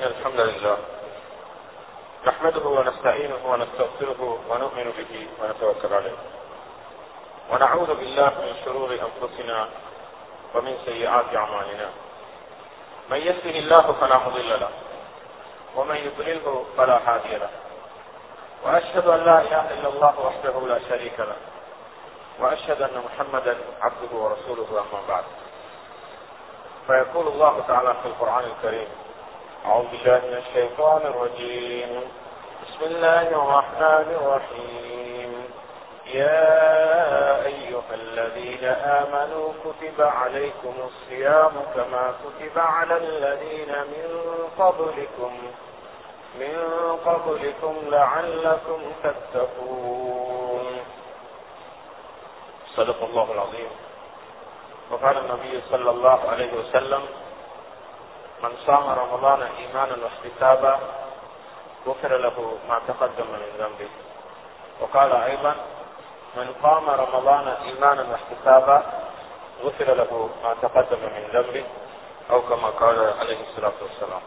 إن الحمد لله نحمده ونستعينه ونستغفره ونؤمن به ونتوكل عليه ونعوذ بالله من شرور أنفسنا ومن سيئات أعمالنا من يهده الله فلا مضل له ومن يضلله فلا هادي له وأشهد أن لا إله إلا الله وحده لا شريك له وأشهد أن محمدا عبده ورسوله أما بعد فيقول الله تعالى في القرآن الكريم أعوذ بالله من الشيطان الرجيم بسم الله الرحمن الرحيم يا أيها الذين آمنوا كتب عليكم الصيام كما كتب على الذين من قبلكم من قبلكم لعلكم تتقون صدق الله العظيم وقال النبي صلى الله عليه وسلم من صام رمضان ايمانا واحتسابا غفر له ما تقدم من ذنبه وقال ايضا من قام رمضان ايمانا واحتسابا غفر له ما تقدم من ذنبه او كما قال عليه الصلاه والسلام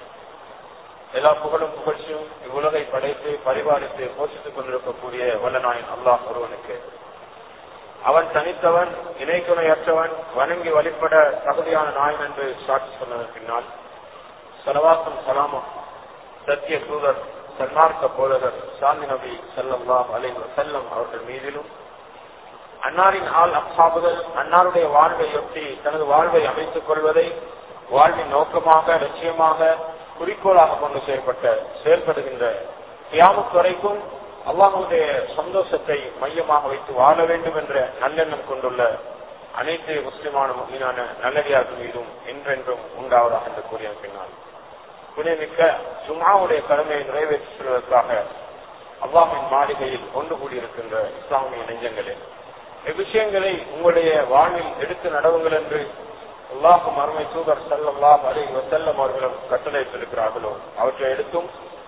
எல்லா புகழும் புகழ்ச்சியும் இவ்வுலகை படைத்து பரிபாலித்து போஷித்துக் கொண்டிருக்கக்கூடிய வல்ல நாயன் அல்லாஹ் ஒருவனுக்கு அவன் தனித்தவன் இணைத்துணையற்றவன் வணங்கி வழிபட தகுதியான நாயன் என்று சாட்சி சொன்னதன் பின்னால் சலவாசம் சலாமம் சத்திய தூதர் சன்மார்க்க போதகர் சாமி நபி செல்லம்லாம் அலை செல்லம் அவர்கள் மீதிலும் அன்னாரின் ஆள் அப்சாபுகள் அன்னாருடைய வாழ்வையொட்டி தனது வாழ்வை அமைத்துக் கொள்வதை வாழ்வின் நோக்கமாக லட்சியமாக குறிக்கோளாக கொண்டு செயல்பட்ட செயல்படுகின்ற கியாமத் வரைக்கும் அல்லாஹுடைய சந்தோஷத்தை மையமாக வைத்து வாழ வேண்டும் என்ற நல்லெண்ணம் கொண்டுள்ள அனைத்து முஸ்லிமான மீனான நல்லடியார்கள் மீதும் என்றென்றும் உண்டாவதாக என்று கூறிய பின்னால் புனிமிக்க சுமாவுடைய கடமையை நிறைவேற்றி செல்வதற்காக அல்லாஹின் மாளிகையில் ஒன்று கூடியிருக்கின்ற இஸ்லாமிய நெஞ்சங்களே இவ்விஷயங்களை உங்களுடைய வாழ்வில் எடுத்து நடவுங்கள் என்று அல்லாஹும் அருமை தூதர் செல்லம் அலை செல்லம் அவர்களும் கட்டளையிட்டிருக்கிறார்களோ அவற்றை எடுத்தும்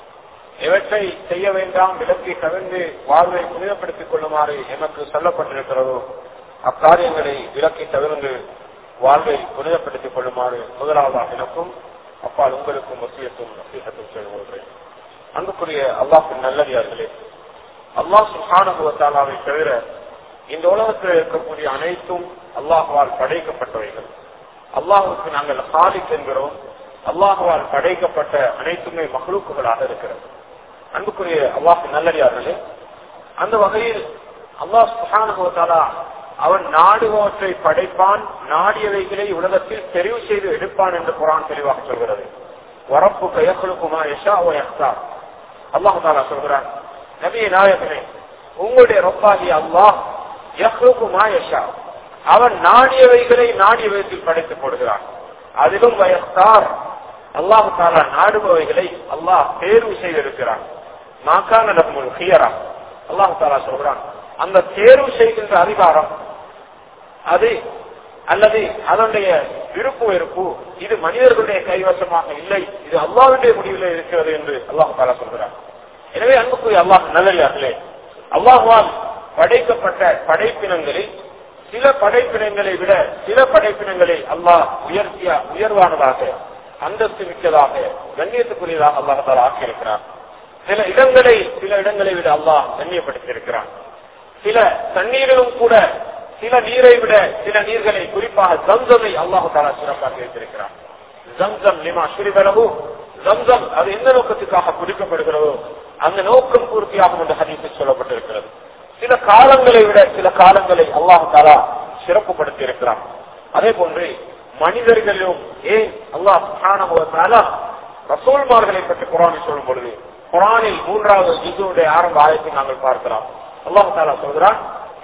எவற்றை செய்ய வேண்டாம் விலக்கி கவிழ்ந்து வாழ்வை புனிதப்படுத்திக் கொள்ளுமாறு எமக்கு சொல்லப்பட்டிருக்கிறதோ அக்காரியங்களை விலக்கி தவிர்ந்து வாழ்வை புனிதப்படுத்திக் கொள்ளுமாறு முதலாவதாக எனக்கும் அப்பால் உங்களுக்கும் வசியத்தும் நசீகத்தும் செய்கிறேன் அன்புக்குரிய அல்லாஹின் நல்லடியார்களே அல்லாஹ் சுஹானுபவத்தாலாவை தவிர இந்த உலகத்தில் இருக்கக்கூடிய அனைத்தும் அல்லாஹுவால் படைக்கப்பட்டவைகள் அல்லாஹுக்கு நாங்கள் ஹாலிக் என்கிறோம் அல்லாஹுவால் படைக்கப்பட்ட அனைத்துமே மகளுக்குகளாக இருக்கிறது அன்புக்குரிய அல்லாஹு நல்லடியார்களே அந்த வகையில் அல்லாஹ் சுஹானுபவத்தாலா அவன் நாடுபவற்றை படைப்பான் நாடியவைகளை உலகத்தில் தெரிவு செய்து எடுப்பான் என்று குரான் தெளிவாக சொல்கிறது வரப்பு கையக்குழுக்குமா யஷா ஓ யக்தா அல்லாஹு தாலா சொல்கிறான் நபிய நாயகனே உங்களுடைய ரொப்பாகி அல்லாஹ் யஹ்லுக்குமா யஷா அவன் நாடியவைகளை நாடிய விதத்தில் படைத்து போடுகிறான் அதிலும் வயஸ்தார் அல்லாஹு தாலா நாடுபவைகளை அல்லாஹ் தேர்வு செய்திருக்கிறான் மாக்கான ஹியரா அல்லாஹு தாலா சொல்றான் அந்த தேர்வு செய்கின்ற அதிகாரம் அது அல்லது அதனுடைய விருப்பு வெறுப்பு இது மனிதர்களுடைய கைவசமாக இல்லை இது அல்லாவுடைய முடிவில் இருக்கிறது என்று அல்லாஹு தாலா சொல்கிறார் எனவே அன்புக்குரிய அல்லாஹ் நல்லே அல்லாஹுவால் படைக்கப்பட்ட படைப்பினங்களில் சில படைப்பினங்களை விட சில படைப்பினங்களை அல்லாஹ் உயர்த்திய உயர்வானதாக அந்தஸ்து மிக்கதாக கண்ணியத்துக்குரியதாக அல்லாஹால ஆக்கியிருக்கிறார் சில இடங்களை சில இடங்களை விட அல்லாஹ் கண்ணியப்படுத்தியிருக்கிறான் சில தண்ணீரிலும் கூட சில நீரை விட சில நீர்களை குறிப்பாக ஜம்சமை அல்லாஹு தாலா சிறப்பாக வைத்திருக்கிறார் ஜம்சம் லிமா ஸ்ரீபரவு ஜம்சம் அது எந்த நோக்கத்துக்காக குறிக்கப்படுகிறதோ அந்த நோக்கம் பூர்த்தியாகும் என்று ஹதீஸில் சொல்லப்பட்டிருக்கிறது சில காலங்களை விட சில காலங்களை அல்லாஹு தாலா சிறப்புப்படுத்தி இருக்கிறான் அதே போன்று மனிதர்களும் ஏன் அல்லாஹ் ரசோல்மார்களை பற்றி குரானில் சொல்லும் பொழுது குரானில் மூன்றாவது ஜிசுடைய ஆரம்ப ஆயத்தை நாங்கள் பார்க்கலாம் அல்லாஹு தாலா சொல்கிறான்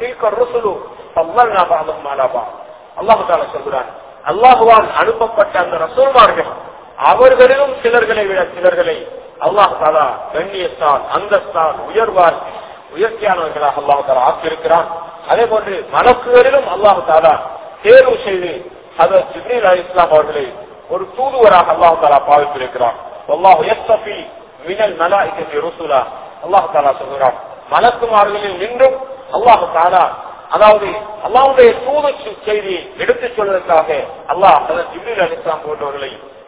அல்லாஹு தாலா சொல்கிறான் அல்லாஹுவால் அனுப்பப்பட்ட அந்த ரசோல்மார்கள் அவர்களிலும் சிலர்களை விட சிலர்களை அல்லாஹு தாலா கண்ணியத்தால் அந்தஸ்தால் உயர்வால் உயர்த்தியானவர்களாக அல்லாஹு தாலா ஆக்கியிருக்கிறான் அதே போன்று மலக்குகளிலும் அல்லாஹு தாலா தேர்வு செய்து ஹதர் ஜிப்ரீல் அலி இஸ்லாம் அவர்களை ஒரு தூதுவராக அல்லாஹு தாலா பாவித்திருக்கிறார் அல்லாஹு எஸ்தபி மினல் மலாய்க்கு ருசுலா அல்லாஹு தாலா சொல்கிறார் மலக்குமார்களில் நின்றும் அல்லாஹு தாலா அதாவது அல்லாவுடைய தூது செய்தி எடுத்துச் சொல்வதற்காக அல்லாஹ் ஜிப்ரீல் அலி இஸ்லாம் போன்றவர்களை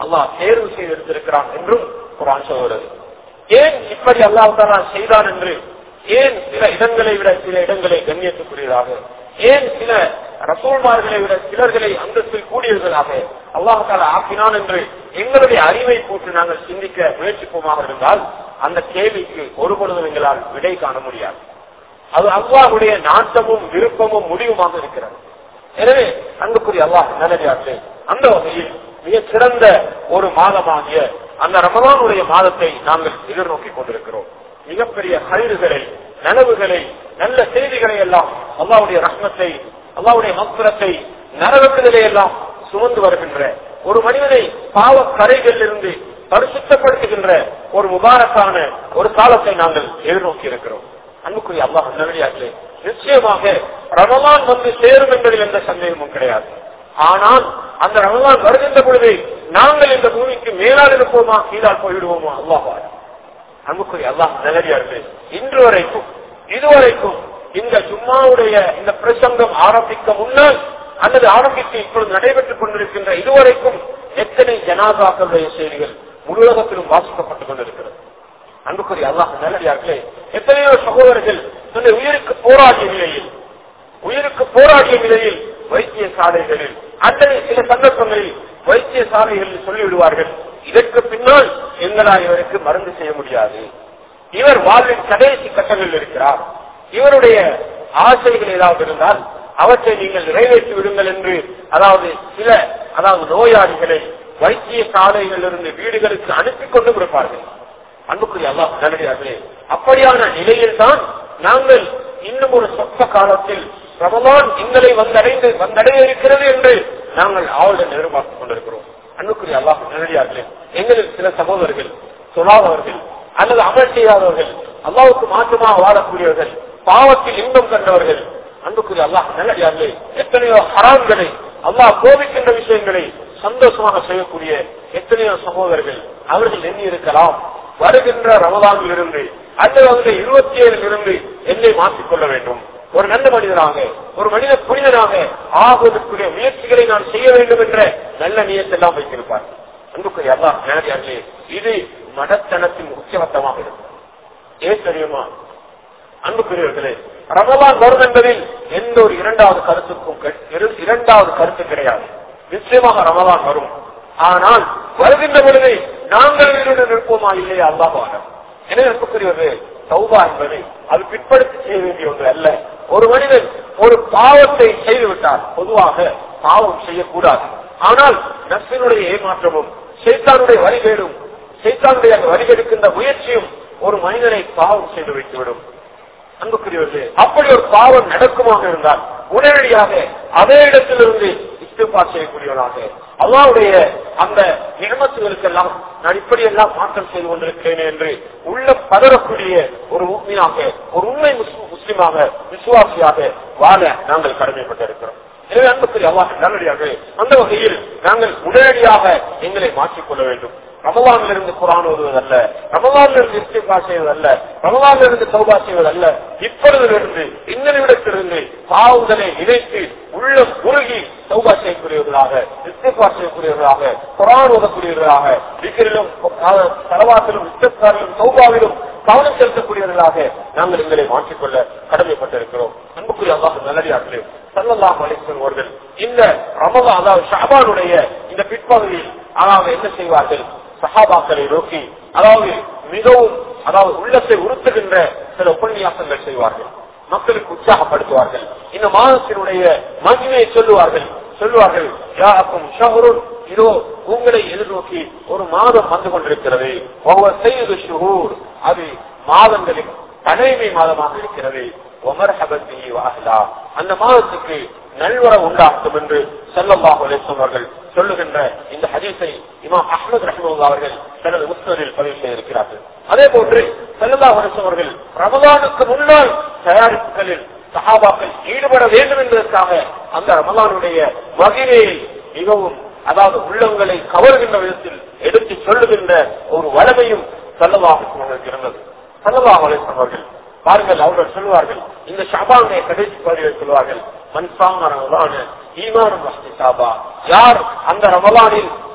அல்லாஹ் தேர்வு செய்திருக்கிறான் என்றும் குரான் சொல்கிறது ஏன் இப்படி அல்லாஹாலா செய்தான் என்று ஏன் சில இடங்களை விட சில இடங்களை கண்ணியத்துக்குரியதாக ஏன் சில ரசோல்மார்களை விட சிலர்களை அந்தத்தில் கூடியவர்களாக அல்லாஹால ஆக்கினான் என்று எங்களுடைய அறிவை போட்டு நாங்கள் சிந்திக்க முயற்சிப்போமாக இருந்தால் அந்த கேள்விக்கு ஒரு பொழுதும் எங்களால் விடை காண முடியாது அது அல்லாஹுடைய நாட்டமும் விருப்பமும் முடிவுமாக இருக்கிறது எனவே அன்புக்குரிய அல்லாஹ் நல்லதார்களே அந்த வகையில் மிக சிறந்த ஒரு மாதமாகிய அந்த ரமலானுடைய மாதத்தை நாங்கள் எதிர்நோக்கி கொண்டிருக்கிறோம் மிகப்பெரிய கயிறுகளை நனவுகளை நல்ல செய்திகளை எல்லாம் அல்லாவுடைய ரத்னத்தை அல்லாவுடைய மக்குரத்தை நரகவிடுதலை எல்லாம் சுமந்து வருகின்ற ஒரு மனிதனை பாவ கரைகளிலிருந்து பரிசுத்தப்படுத்துகின்ற ஒரு முபாரக்கான ஒரு காலத்தை நாங்கள் எதிர்நோக்கி இருக்கிறோம் அன்புக்குரிய அல்லாஹ் நல்லடியார்களே நிச்சயமாக ரமலான் வந்து சேரும் என்பதில் எந்த சந்தேகமும் கிடையாது ஆனால் அந்த ரமலான் வருகின்ற பொழுது நாங்கள் இந்த பூமிக்கு மேலால் இருப்போமா கீழால் போய்விடுவோமா அல்லாஹா அன்புக்குரிய அல்லாஹ் நல்லடியார்களே இன்று வரைக்கும் இதுவரைக்கும் இந்த சும்மாவுடைய இந்த பிரசங்கம் ஆரம்பிக்க முன்னால் அல்லது ஆரம்பித்து இப்பொழுது நடைபெற்றுக் கொண்டிருக்கின்ற இதுவரைக்கும் எத்தனை ஜனாதாக்களுடைய செய்திகள் முழுவகத்திலும் வாசிக்கப்பட்டுக் கொண்டிருக்கிறது அன்புக்குரிய அல்லாஹ் நல்லடியார்களே எத்தனையோ சகோதரர்கள் தன்னுடைய உயிருக்கு போராடிய நிலையில் உயிருக்கு போராடிய நிலையில் வைத்தியசாலைகளில் அல்லது சில சந்தர்ப்பங்களில் வைத்தியசாலைகளில் சொல்லிவிடுவார்கள் இதற்கு பின்னால் எங்களால் இவருக்கு மருந்து செய்ய முடியாது இவர் வாழ்வின் கடைசி கட்டங்களில் இருக்கிறார் இவருடைய ஆசைகள் ஏதாவது இருந்தால் அவற்றை நீங்கள் நிறைவேற்றி விடுங்கள் என்று அதாவது சில அதாவது நோயாளிகளை வைத்தியசாலைகளிலிருந்து வீடுகளுக்கு அனுப்பி கொண்டும் இருப்பார்கள் அன்புக்குரிய அல்லாஹ் நல்லடியார்களே அப்படியான நிலையில் தான் நாங்கள் இன்னும் ஒரு சொற்ப காலத்தில் ரமலான் எங்களை வந்தடைந்து வந்தடைய இருக்கிறது என்று நாங்கள் ஆளுடன் எதிர்பார்த்துக் கொண்டிருக்கிறோம் அன்புக்குரிய அல்லாஹ் நல்லடியார்களே எங்களில் சில சகோதரர்கள் சொல்லாதவர்கள் அல்லது அமல் செய்யாதவர்கள் அல்லாவுக்கு மாற்றமாக வாழக்கூடியவர்கள் பாவத்தில் இன்பம் கண்டவர்கள் அன்புக்குரிய அல்லாஹ் நல்லடியார்களே எத்தனையோ ஹராம்களை அல்லாஹ் கோபிக்கின்ற விஷயங்களை சந்தோஷமாக செய்யக்கூடிய எத்தனையோ சகோதரர்கள் அவர்கள் எண்ணி இருக்கலாம் வருகின்ற ரமதானில் இருந்து அல்லது வந்து இருபத்தி ஏழில் இருந்து என்னை மாற்றிக்கொள்ள வேண்டும் ஒரு நல்ல மனிதனாக ஒரு மனித புனிதனாக ஆகுவதற்குரிய முயற்சிகளை நான் செய்ய வேண்டும் என்ற நல்ல நியத்தெல்லாம் வைத்திருப்பார் அன்புக்குரிய அல்லா நேரடியார்களே இது மடத்தனத்தின் முக்கியவட்டமாக இருக்கும் ஏன் தெரியுமா அன்புக்குரியவர்களே ரமலான் வரும் என்பதில் எந்த ஒரு இரண்டாவது கருத்துக்கும் இரண்டாவது கருத்து கிடையாது நிச்சயமாக ரமலான் வரும் ஆனால் வருகின்ற பொழுது நாங்கள் வீடுடன் இருப்போமா இல்லையா அல்லாஹான எனவே அன்புக்குரியவர்களே சௌபா என்பதை அது பிற்படுத்தி செய்ய வேண்டிய ஒன்று அல்ல ஒரு மனிதன் ஒரு பாவத்தை செய்துவிட்டார் பொதுவாக பாவம் செய்யக்கூடாது ஆனால் நஸ்பினுடைய ஏமாற்றமும் சைத்தானுடைய வரிகேடும் சைத்தானுடைய வரிகெடுக்கின்ற முயற்சியும் ஒரு மனிதனை பாவம் செய்து வைத்துவிடும் அன்புக்குரியவர்களே அப்படி ஒரு பாவம் நடக்குமாக இருந்தால் உடனடியாக அதே இடத்திலிருந்து இஸ்திபா செய்யக்கூடியவராக அல்லாவுடைய அந்த நியமத்துகளுக்கெல்லாம் நான் இப்படியெல்லாம் மாற்றம் செய்து கொண்டிருக்கிறேன் என்று உள்ள பதறக்கூடிய ஒரு உண்மையாக ஒரு உண்மை முஸ்லிமாக விசுவாசியாக வாழ நாங்கள் கடமைப்பட்டிருக்கிறோம் எனவே அன்புக்குரிய அல்லாஹ் நல்லடியாக அந்த வகையில் நாங்கள் உடனடியாக எங்களை மாற்றிக்கொள்ள வேண்டும் ரமவானில் இருந்து குரான் ஓதுவதல்ல ரமவானில் இருந்து இஸ்திபா செய்வதல்ல ரமவானில் இருந்து சௌபா செய்வதல்ல இப்பொழுதிலிருந்து இந்த நிமிடத்திலிருந்து பாவுதலை நினைத்து உள்ள உருகி சௌபா செய்யக்கூடியவர்களாக இஸ்திபா செய்யக்கூடியவர்களாக குரான் ஓதக்கூடியவர்களாக விக்கிரிலும் தலவாத்திலும் இஸ்திபாரிலும் சௌபாவிலும் கவனம் செலுத்தக்கூடியவர்களாக நாங்கள் எங்களை மாற்றிக்கொள்ள கடமைப்பட்டிருக்கிறோம் அன்புக்குரிய அல்லாஹ் நல்லடியார்களே சல்லல்லாஹ் அலிஸ்வன் அவர்கள் இந்த ரமதா அதாவது ஷாபானுடைய இந்த பிற்பகுதியில் அதாவது என்ன செய்வார்கள் சஹாபாக்களை நோக்கி அதாவது மிகவும் அதாவது உள்ளத்தை உறுத்துகின்ற சில உபன்யாசங்கள் செய்வார்கள் மக்களுக்கு உற்சாகப்படுத்துவார்கள் இந்த மாதத்தினுடைய மகிமையை சொல்லுவார்கள் சொல்லுவார்கள் யாருக்கும் ஷஹருன் இதோ உங்களை எதிர்நோக்கி ஒரு மாதம் வந்து கொண்டிருக்கிறது ஒவ்வொரு செய்து ஷுகூர் அது மாதங்களின் தலைமை மாதமாக இருக்கிறது ஒமர் ஹபத்தி வாஹலா அந்த மாதத்துக்கு நல்வர உண்டாக்கும் என்று செல்லல்லாஹ் அவர்கள் சொல்லுகின்ற இந்த ஹதீஸை இமாம் அஹமது ரஹ்மல்லா அவர்கள் தனது முஸ்லில் பதிவு செய்திருக்கிறார்கள் அதே போன்று செல்லல்லாஹ் அவர்கள் ரமதானுக்கு முன்னால் தயாரிப்புகளில் சஹாபாக்கள் ஈடுபட வேண்டும் என்பதற்காக அந்த ரமலானுடைய மகிமையை மிகவும் அதாவது உள்ளங்களை கவர்கின்ற விதத்தில் எடுத்து சொல்லுகின்ற ஒரு வளமையும் செல்லவாக இருந்தது செல்லவாக அவர்கள் பாருங்கள் அவர்கள் சொல்லுவார்கள் இந்த ஷபானுடைய கடைசி பகுதியில் சொல்லுவார்கள் மன்சாம ரமலான ஈமானும் சாபா யார் அந்த ரமலானில்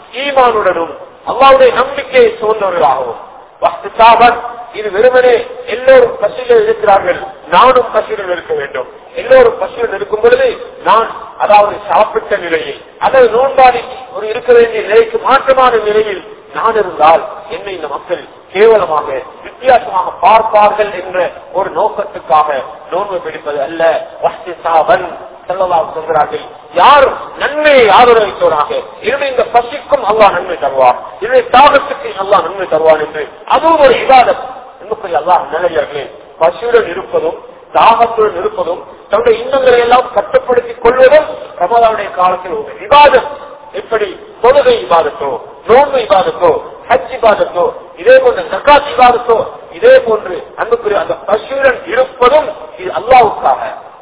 ஈமானுடனும் அல்லாவுடைய நம்பிக்கையை சூழ்ந்தவர்களாகவும் வஸ்துதாபன் இது வெறுமனே எல்லோரும் பசியில் இருக்கிறார்கள் நானும் பசியுடன் இருக்க வேண்டும் எல்லோரும் பசியுடன் இருக்கும் பொழுது நான் அதாவது சாப்பிட்ட நிலையில் அதாவது நோன்பாடி ஒரு இருக்க வேண்டிய நிலைக்கு மாற்றமான நிலையில் நான் இருந்தால் என்னை இந்த மக்கள் கேவலமாக வித்தியாசமாக பார்ப்பார்கள் என்ற ஒரு நோக்கத்துக்காக நோன்பு பிடிப்பது அல்ல வஸ்திசாபன் செல்லலாம் சொல்கிறார்கள் யார் நன்மையை ஆதரவித்தவராக என்னுடைய இந்த பசிக்கும் அல்லா நன்மை தருவார் என்னுடைய தாகத்துக்கு அல்லா நன்மை தருவார் என்று அதுவும் ஒரு விவாதம் என்று அல்லா நிலையர்களே பசியுடன் இருப்பதும் தாகத்துடன் இருப்பதும் தன்னுடைய இன்னங்களை எல்லாம் கட்டுப்படுத்திக் கொள்வதும் ரமதானுடைய காலத்தில் ஒரு விவாதம் எப்படி தொழுகை விவாதத்தோ நோன்பு விவாதத்தோ ஹஜ் விவாதத்தோ இதே போன்ற சக்காத் விவாதத்தோ இதே போன்று அன்புக்குரிய அந்த பசுடன் இருப்பதும் இது அல்லாவுக்காக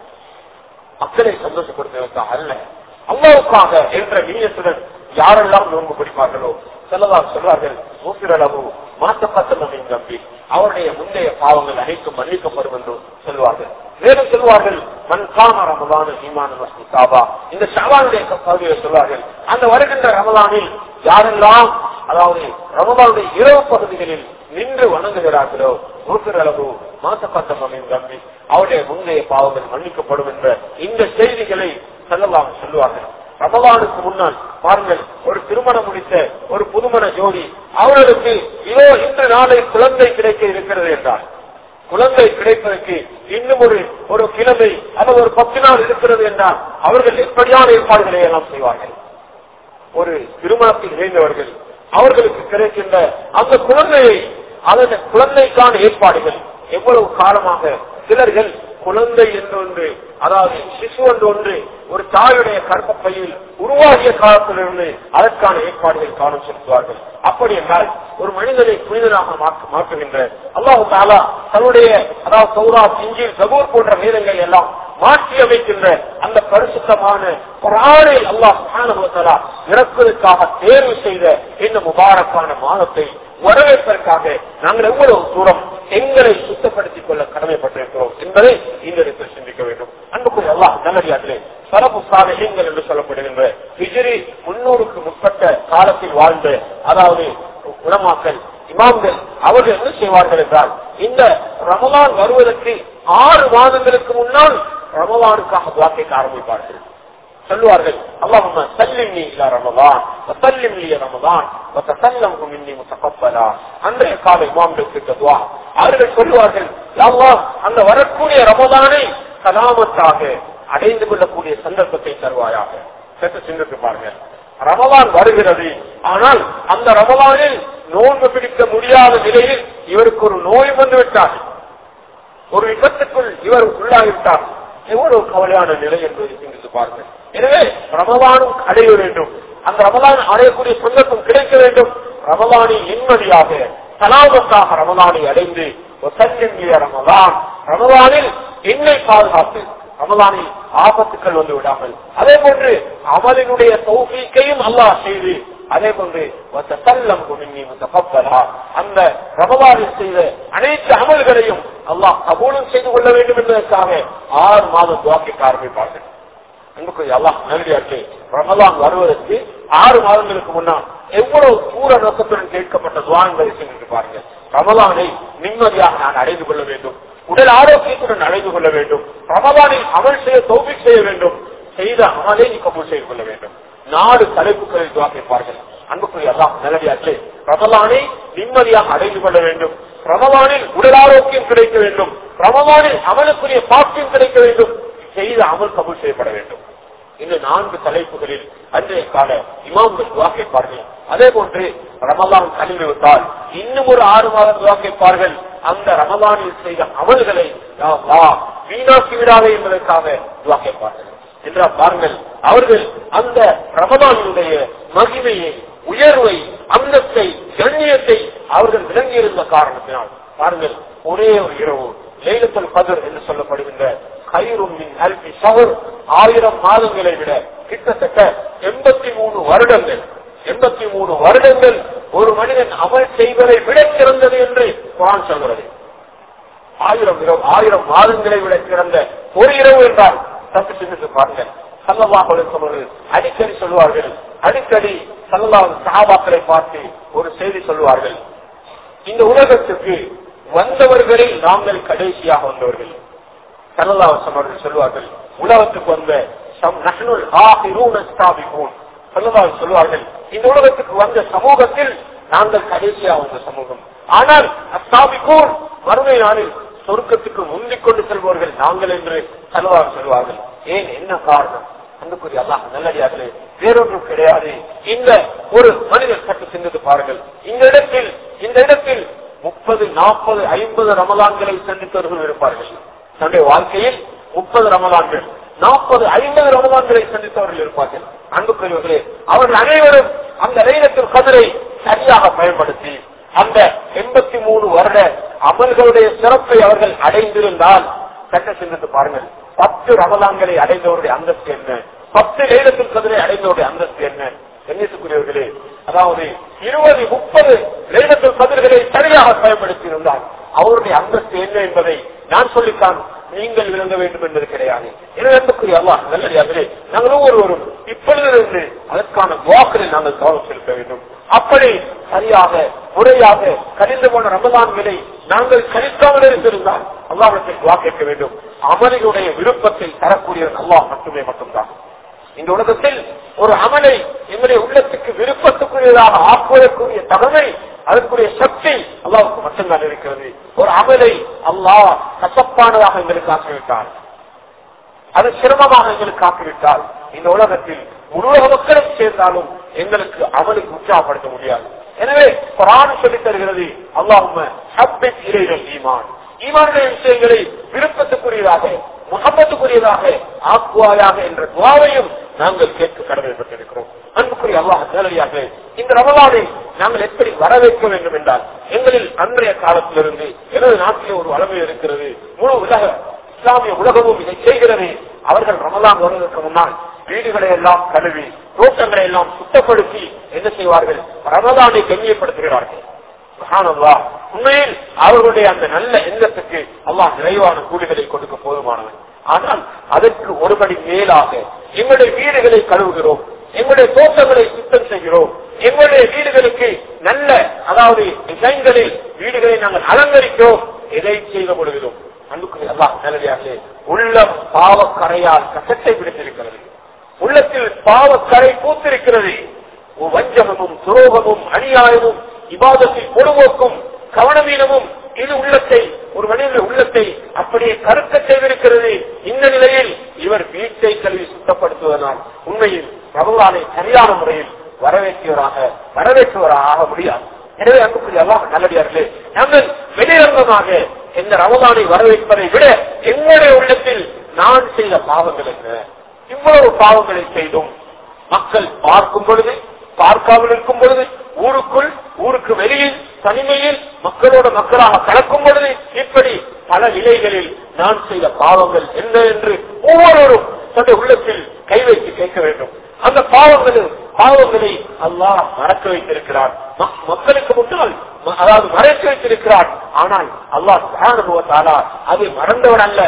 மக்களை சந்தோஷப்படுத்துவதற்காக அல்ல அல்லாவுக்காக என்ற நீயத்துடன் யாரெல்லாம் நோன்பு பிடிப்பார்களோ செல்லலாம் சொல்வார்கள் மூப்பிரளவு மாற்றப்பட்டமின் நம்பி அவருடைய முந்தைய பாவங்கள் அனைத்தும் மன்னிக்கப்படும் என்று சொல்வார்கள் மேலும் சொல்வார்கள் மண் காம ரமதான ஈமான சாபா இந்த ஷாபானுடைய பகுதியை சொல்வார்கள் அந்த வருகின்ற ரமதானில் யாரெல்லாம் அதாவது ரமதானுடைய இரவு பகுதிகளில் நின்று வணங்குகிறார்களோ மூப்பிரளவு மாற்றப்பட்டமின் நம்பி அவருடைய முந்தைய பாவங்கள் மன்னிக்கப்படும் என்ற இந்த செய்திகளை செல்லலாம் சொல்லுவார்கள் ரமலானுக்கு முன்னால் பாருங்கள் ஒரு திருமணம் முடித்த ஒரு புதுமண ஜோடி அவர்களுக்கு இதோ இன்று நாளை குழந்தை கிடைக்க இருக்கிறது என்றார் குழந்தை கிடைப்பதற்கு இன்னும் ஒரு ஒரு கிழமை அல்லது ஒரு பத்து நாள் இருக்கிறது என்றால் அவர்கள் எப்படியான ஏற்பாடுகளை எல்லாம் செய்வார்கள் ஒரு திருமணத்தில் இணைந்தவர்கள் அவர்களுக்கு கிடைக்கின்ற அந்த குழந்தையை அதன் குழந்தைக்கான ஏற்பாடுகள் எவ்வளவு காலமாக சிலர்கள் குழந்தை என்று ஒன்று அதாவது சிசு என்று ஒன்று ஒரு தாயுடைய கற்பப்பையில் உருவாகிய காலத்திலிருந்து அதற்கான ஏற்பாடுகள் காணும் செலுத்துவார்கள் அப்படி என்றால் ஒரு மனிதனை புனிதனாக மாற்றுகின்ற அல்லாஹு தாலா தன்னுடைய அதாவது சௌரா இஞ்சில் சபூர் போன்ற வேதங்கள் எல்லாம் மாற்றி அமைக்கின்ற அந்த பரிசுத்தமான குரானை அல்லாஹ் இறக்குவதற்காக தேர்வு செய்த இந்த முபாரக்கான மாதத்தை வரவேற்பதற்காக நாங்கள் எவ்வளவு தூரம் எங்களை சுத்தப்படுத்திக் கொள்ள கடமைப்பட்டிருக்கிறோம் என்பதை இந்த இடத்தில் சிந்திக்க வேண்டும் அன்புக்குரிய அல்லாஹ் நல்லடியார்களே சரப்பு சாதனைகள் என்று சொல்லப்படுகின்ற ஹிஜிரி முன்னூறுக்கு முற்பட்ட காலத்தில் வாழ்ந்த அதாவது உணமாக்கல் இமாம்கள் அவர்கள் என்ன செய்வார்கள் என்றால் இந்த ரமலான் வருவதற்கு ஆறு மாதங்களுக்கு முன்னால் ரமலானுக்காக துவாக்கைக்கு ஆரம்பிப்பார்கள் சொல்லுவார்கள் அல்லாஹும்ம சல்லிம்னி இலா ரமலான் வசல்லிம் லி ரமலான் வதசல்லம்ஹு மின்னி முத்தகப்பலா அன்றைய கால இமாம்களுக்கு துவா அவர்கள் சொல்லுவார்கள் அல்லாஹ் அந்த வரக்கூடிய ரமலானை கலாமத்தாக அடைந்து கொள்ளக்கூடிய சந்தர்ப்பத்தை தருவாயாக சற்று சிந்தித்து பாருங்கள் ரமலான் வருகிறது ஆனால் அந்த ரமலானில் நோன்பு பிடிக்க முடியாத நிலையில் இவருக்கு ஒரு நோய் வந்து விட்டார் ஒரு விபத்துக்குள் இவர் உள்ளாகிவிட்டார் எவ்வளவு கவலையான நிலை என்பதை சிந்தித்து பாருங்கள் எனவே ரமலானும் அடைய வேண்டும் அந்த ரமலான் அடையக்கூடிய சந்தர்ப்பம் கிடைக்க வேண்டும் ரமலானில் நிம்மதியாக சலாமத்தாக ரமலானை அடைந்து ரமலான் ரமலானில் என்னை பாதுகாத்து ரமலானில் ஆபத்துக்கள் வந்து விடாமல் அதே போன்று அமலினுடைய தௌஃபீக்கையும் அல்லாஹ் செய்து அதே போன்று அந்த ரமலானில் செய்த அனைத்து அமல்களையும் அல்லாஹ் கபூலும் செய்து கொள்ள வேண்டும் என்பதற்காக ஆறு மாதம் துவாக்கிக்க ஆரம்பிப்பார்கள் அன்புக்கு அல்லாஹ் நல்லடியாருக்கு ரமலான் வருவதற்கு ஆறு மாதங்களுக்கு முன்னால் எவ்வளவு தூர நோக்கத்துடன் கேட்கப்பட்ட துவாங்களை சென்று பாருங்க ரமலானை நிம்மதியாக நான் அடைந்து கொள்ள வேண்டும் உடல் ஆரோக்கியத்துடன் அடைந்து கொள்ள வேண்டும் ரமலானில் அமல் செய்ய தோல்வி செய்ய வேண்டும் செய்த அமலை நீ கபூல் செய்து கொள்ள வேண்டும் நாடு தலைப்புகளில் துவா கேட்பார்கள் அன்புக்குரிய அல்லாஹ் நல்லடியார்களே ரமலானை நிம்மதியாக அடைந்து கொள்ள வேண்டும் ரமலானில் உடல் ஆரோக்கியம் கிடைக்க வேண்டும் ரமலானில் அமலுக்குரிய பாக்கியம் கிடைக்க வேண்டும் செய்த அமல் கபூல் செய்யப்பட வேண்டும் இந்த நான்கு தலைப்புகளில் அன்றைய கால இமாம்கள் துவா கேட்பார்கள் அதே போன்று ரமலான் கழிவு விட்டால் இன்னும் ஒரு ஆறு மாதம் துவா கேட்பார்கள் அந்த ரமலானில் செய்த அமல்களை வீணாக்கி விடாதே என்பதற்காக துவா கேட்பார்கள் என்றால் பாருங்கள் அவர்கள் அந்த ரமலானுடைய மகிமையை உயர்வை அந்தத்தை கண்ணியத்தை அவர்கள் விளங்கியிருந்த காரணத்தினால் பாருங்கள் ஒரே ஒரு இரவு லைலத்தல் கதர் என்று சொல்லப்படுகின்ற கயிறும் அல்பி சவர் ஆயிரம் மாதங்களை விட கிட்டத்தட்ட எண்பத்தி மூணு வருடங்கள் எண்பத்தி மூணு வருடங்கள் ஒரு மனிதன் அமல் செய்வதை விட சிறந்தது என்று குரான் சொல்கிறது ஆயிரம் இரவு ஆயிரம் மாதங்களை விட சிறந்த ஒரு இரவு என்றால் தப்பு சிந்தித்து பாருங்கள் சல்லமாக சொல்வது அடிக்கடி சொல்வார்கள் அடிக்கடி சல்லாவது சகாபாக்களை பார்த்து ஒரு செய்தி சொல்லுவார்கள் இந்த உலகத்துக்கு வந்தவர்களில் நாங்கள் கடைசியாக வந்தவர்கள் சல்லல்லாஹம் அவர்கள் சொல்வார்கள் உலகத்துக்கு வந்த சம் நஹ்னுல் ஆஹிரூன ஸ்தாபிகூன் சல்லல்லாஹு சொல்வார்கள் இந்த உலகத்துக்கு வந்த சமூகத்தில் நாங்கள் கடைசியாக வந்த சமூகம் ஆனால் அஸ்தாபிகூன் வறுமை நாளில் சொர்க்கத்துக்கு முந்திக் கொண்டு செல்பவர்கள் நாங்கள் என்று சல்லல்லாஹு சொல்வார்கள் ஏன் என்ன காரணம் அன்புக்குரிய அல்லாஹ் நல்லடியார்களே வேறொன்றும் கிடையாது இந்த ஒரு மனிதர் சற்று சிந்தித்து பாருங்கள் இந்த இடத்தில் இந்த இடத்தில் முப்பது நாற்பது ஐம்பது ரமலான்களை சந்தித்தவர்கள் இருப்பார்கள் தன்னுடைய வாழ்க்கையில் முப்பது ரமலான்கள் நாற்பது ஐம்பது ரமலான்களை சந்தித்தவர்கள் இருப்பார்கள் அன்புக்குரியவர்களே அவர்கள் அனைவரும் அந்த லைலத்தில் கதிரை சரியாக பயன்படுத்தி அந்த எண்பத்தி மூணு வருட அமல்களுடைய சிறப்பை அவர்கள் அடைந்திருந்தால் சட்ட சிந்தித்து பாருங்கள் பத்து ரமலான்களை அடைந்தவருடைய அந்தஸ்து என்ன பத்து லைலத்தில் கதிரை அடைந்தவருடைய அந்தஸ்து என்ன கண்ணியத்துக்குரியவர்களே அதாவது இருபது முப்பது லைலத்தில் கதிர்களை சரியாக பயன்படுத்தி இருந்தால் அவருடைய அந்தஸ்து என்ன என்பதை நான் சொல்லித்தான் நீங்கள் விளங்க வேண்டும் என்பது கிடையாது எனவே அன்புக்குரிய அல்லா நல்லடியாகவே நாங்கள் ஒவ்வொருவரும் இப்பொழுதிலிருந்து அதற்கான வாக்களை நாங்கள் கவனம் செலுத்த வேண்டும் அப்படி சரியாக முறையாக கணிந்து போன ரமதான்களை நாங்கள் கணிக்காமல் இருந்திருந்தால் அல்லாஹிற்கு வாக்கேற்க வேண்டும் அமலினுடைய விருப்பத்தை தரக்கூடிய அல்லாஹ் மட்டுமே மட்டும்தான் இந்த உலகத்தில் ஒரு அமலை எங்களுடைய உள்ளத்துக்கு விருப்பத்துக்குரியதாக ஆக்குவதற்குரிய தகமை அதற்குரிய சக்தி அல்லாவுக்கு மட்டும்தான் இருக்கிறது ஒரு அமலை அல்லாஹ் கசப்பானதாக எங்களுக்கு ஆக்கிவிட்டார் அது சிரமமாக எங்களுக்கு ஆக்கிவிட்டால் இந்த உலகத்தில் உலக மக்களும் சேர்ந்தாலும் எங்களுக்கு அமலுக்கு உற்சாகப்படுத்த முடியாது எனவே குரான் சொல்லித் தருகிறது அல்லாஹும இறைகள் ஈமான் ஈமானுடைய விஷயங்களை விருப்பத்துக்குரியதாக முகப்பத்துக்குரியதாக ஆக்குவாயாக என்ற துவாவையும் நாங்கள் கேட்க கடமைப்பட்டிருக்கிறோம் அன்புக்குரிய அல்லாஹ் நேரடியாக இந்த ரமலானை நாங்கள் எப்படி வரவேற்க வேண்டும் என்றால் எங்களில் அன்றைய காலத்திலிருந்து எனது நாட்டிலே ஒரு வளமை இருக்கிறது முழு உலக இஸ்லாமிய உலகமும் இதை செய்கிறது அவர்கள் ரமலான் வருவதற்கு முன்னால் வீடுகளை எல்லாம் கழுவி தோட்டங்களை எல்லாம் சுத்தப்படுத்தி என்ன செய்வார்கள் ரமலானை கண்ணியப்படுத்துகிறார்கள் உண்மையில் அவர்களுடைய அந்த நல்ல எண்ணத்துக்கு அல்லாஹ் நிறைவான கூலிகளை கொடுக்க போதுமானவன் ஆனால் அதற்கு ஒருபடி மேலாக எங்களுடைய வீடுகளை கழுவுகிறோம் எங்களுடைய தோட்டங்களை சுத்தம் செய்கிறோம் எங்களுடைய வீடுகளுக்கு நல்ல அதாவது டிசைன்களில் வீடுகளை நாங்கள் அலங்கரிக்கிறோம் எதை செய்த பொழுகிறோம் அன்புக்குரிய அல்லாஹ் நேரடியாக உள்ளம் பாவக்கரையால் கசத்தை பிடித்திருக்கிறது உள்ளத்தில் பாவக்கரை பூத்திருக்கிறது வஞ்சகமும் துரோகமும் அநியாயமும் இபாதத்தில் பொடுவோக்கும் கவனமீனமும் இது உள்ளத்தை ஒரு மனித உள்ளத்தை அப்படியே கருக்க செய்திருக்கிறது இந்த நிலையில் இவர் வீட்டை கல்வி சுத்தப்படுத்துவதனால் உண்மையில் ரமலானை சரியான முறையில் வரவேற்றவராக வரவேற்றவராக ஆக முடியாது எனவே அன்புக்குரிய எல்லாம் நல்லடியார்களே நாங்கள் வெளிரங்கமாக இந்த ரமலானை வரவேற்பதை விட எங்களுடைய உள்ளத்தில் நான் செய்த பாவங்கள் என்ன இவ்வளவு பாவங்களை செய்தோம் மக்கள் பார்க்கும் பொழுது பார்க்காமல் இருக்கும் பொழுது ஊருக்குள் ஊருக்கு வெளியில் தனிமையில் மக்களோட மக்களாக கலக்கும் பொழுது இப்படி பல நிலைகளில் நான் செய்த பாவங்கள் என்ன என்று ஒவ்வொருவரும் தன்னுடைய உள்ளத்தில் கை வைத்து கேட்க வேண்டும் அந்த பாவங்களும் பாவங்களை அல்லாஹ் மறக்க வைத்திருக்கிறார் மக்களுக்கு முன்னால் அதாவது மறைத்து வைத்திருக்கிறார் ஆனால் அல்லாஹ் சுகானுபவத்தாலா அது மறந்தவன் அல்ல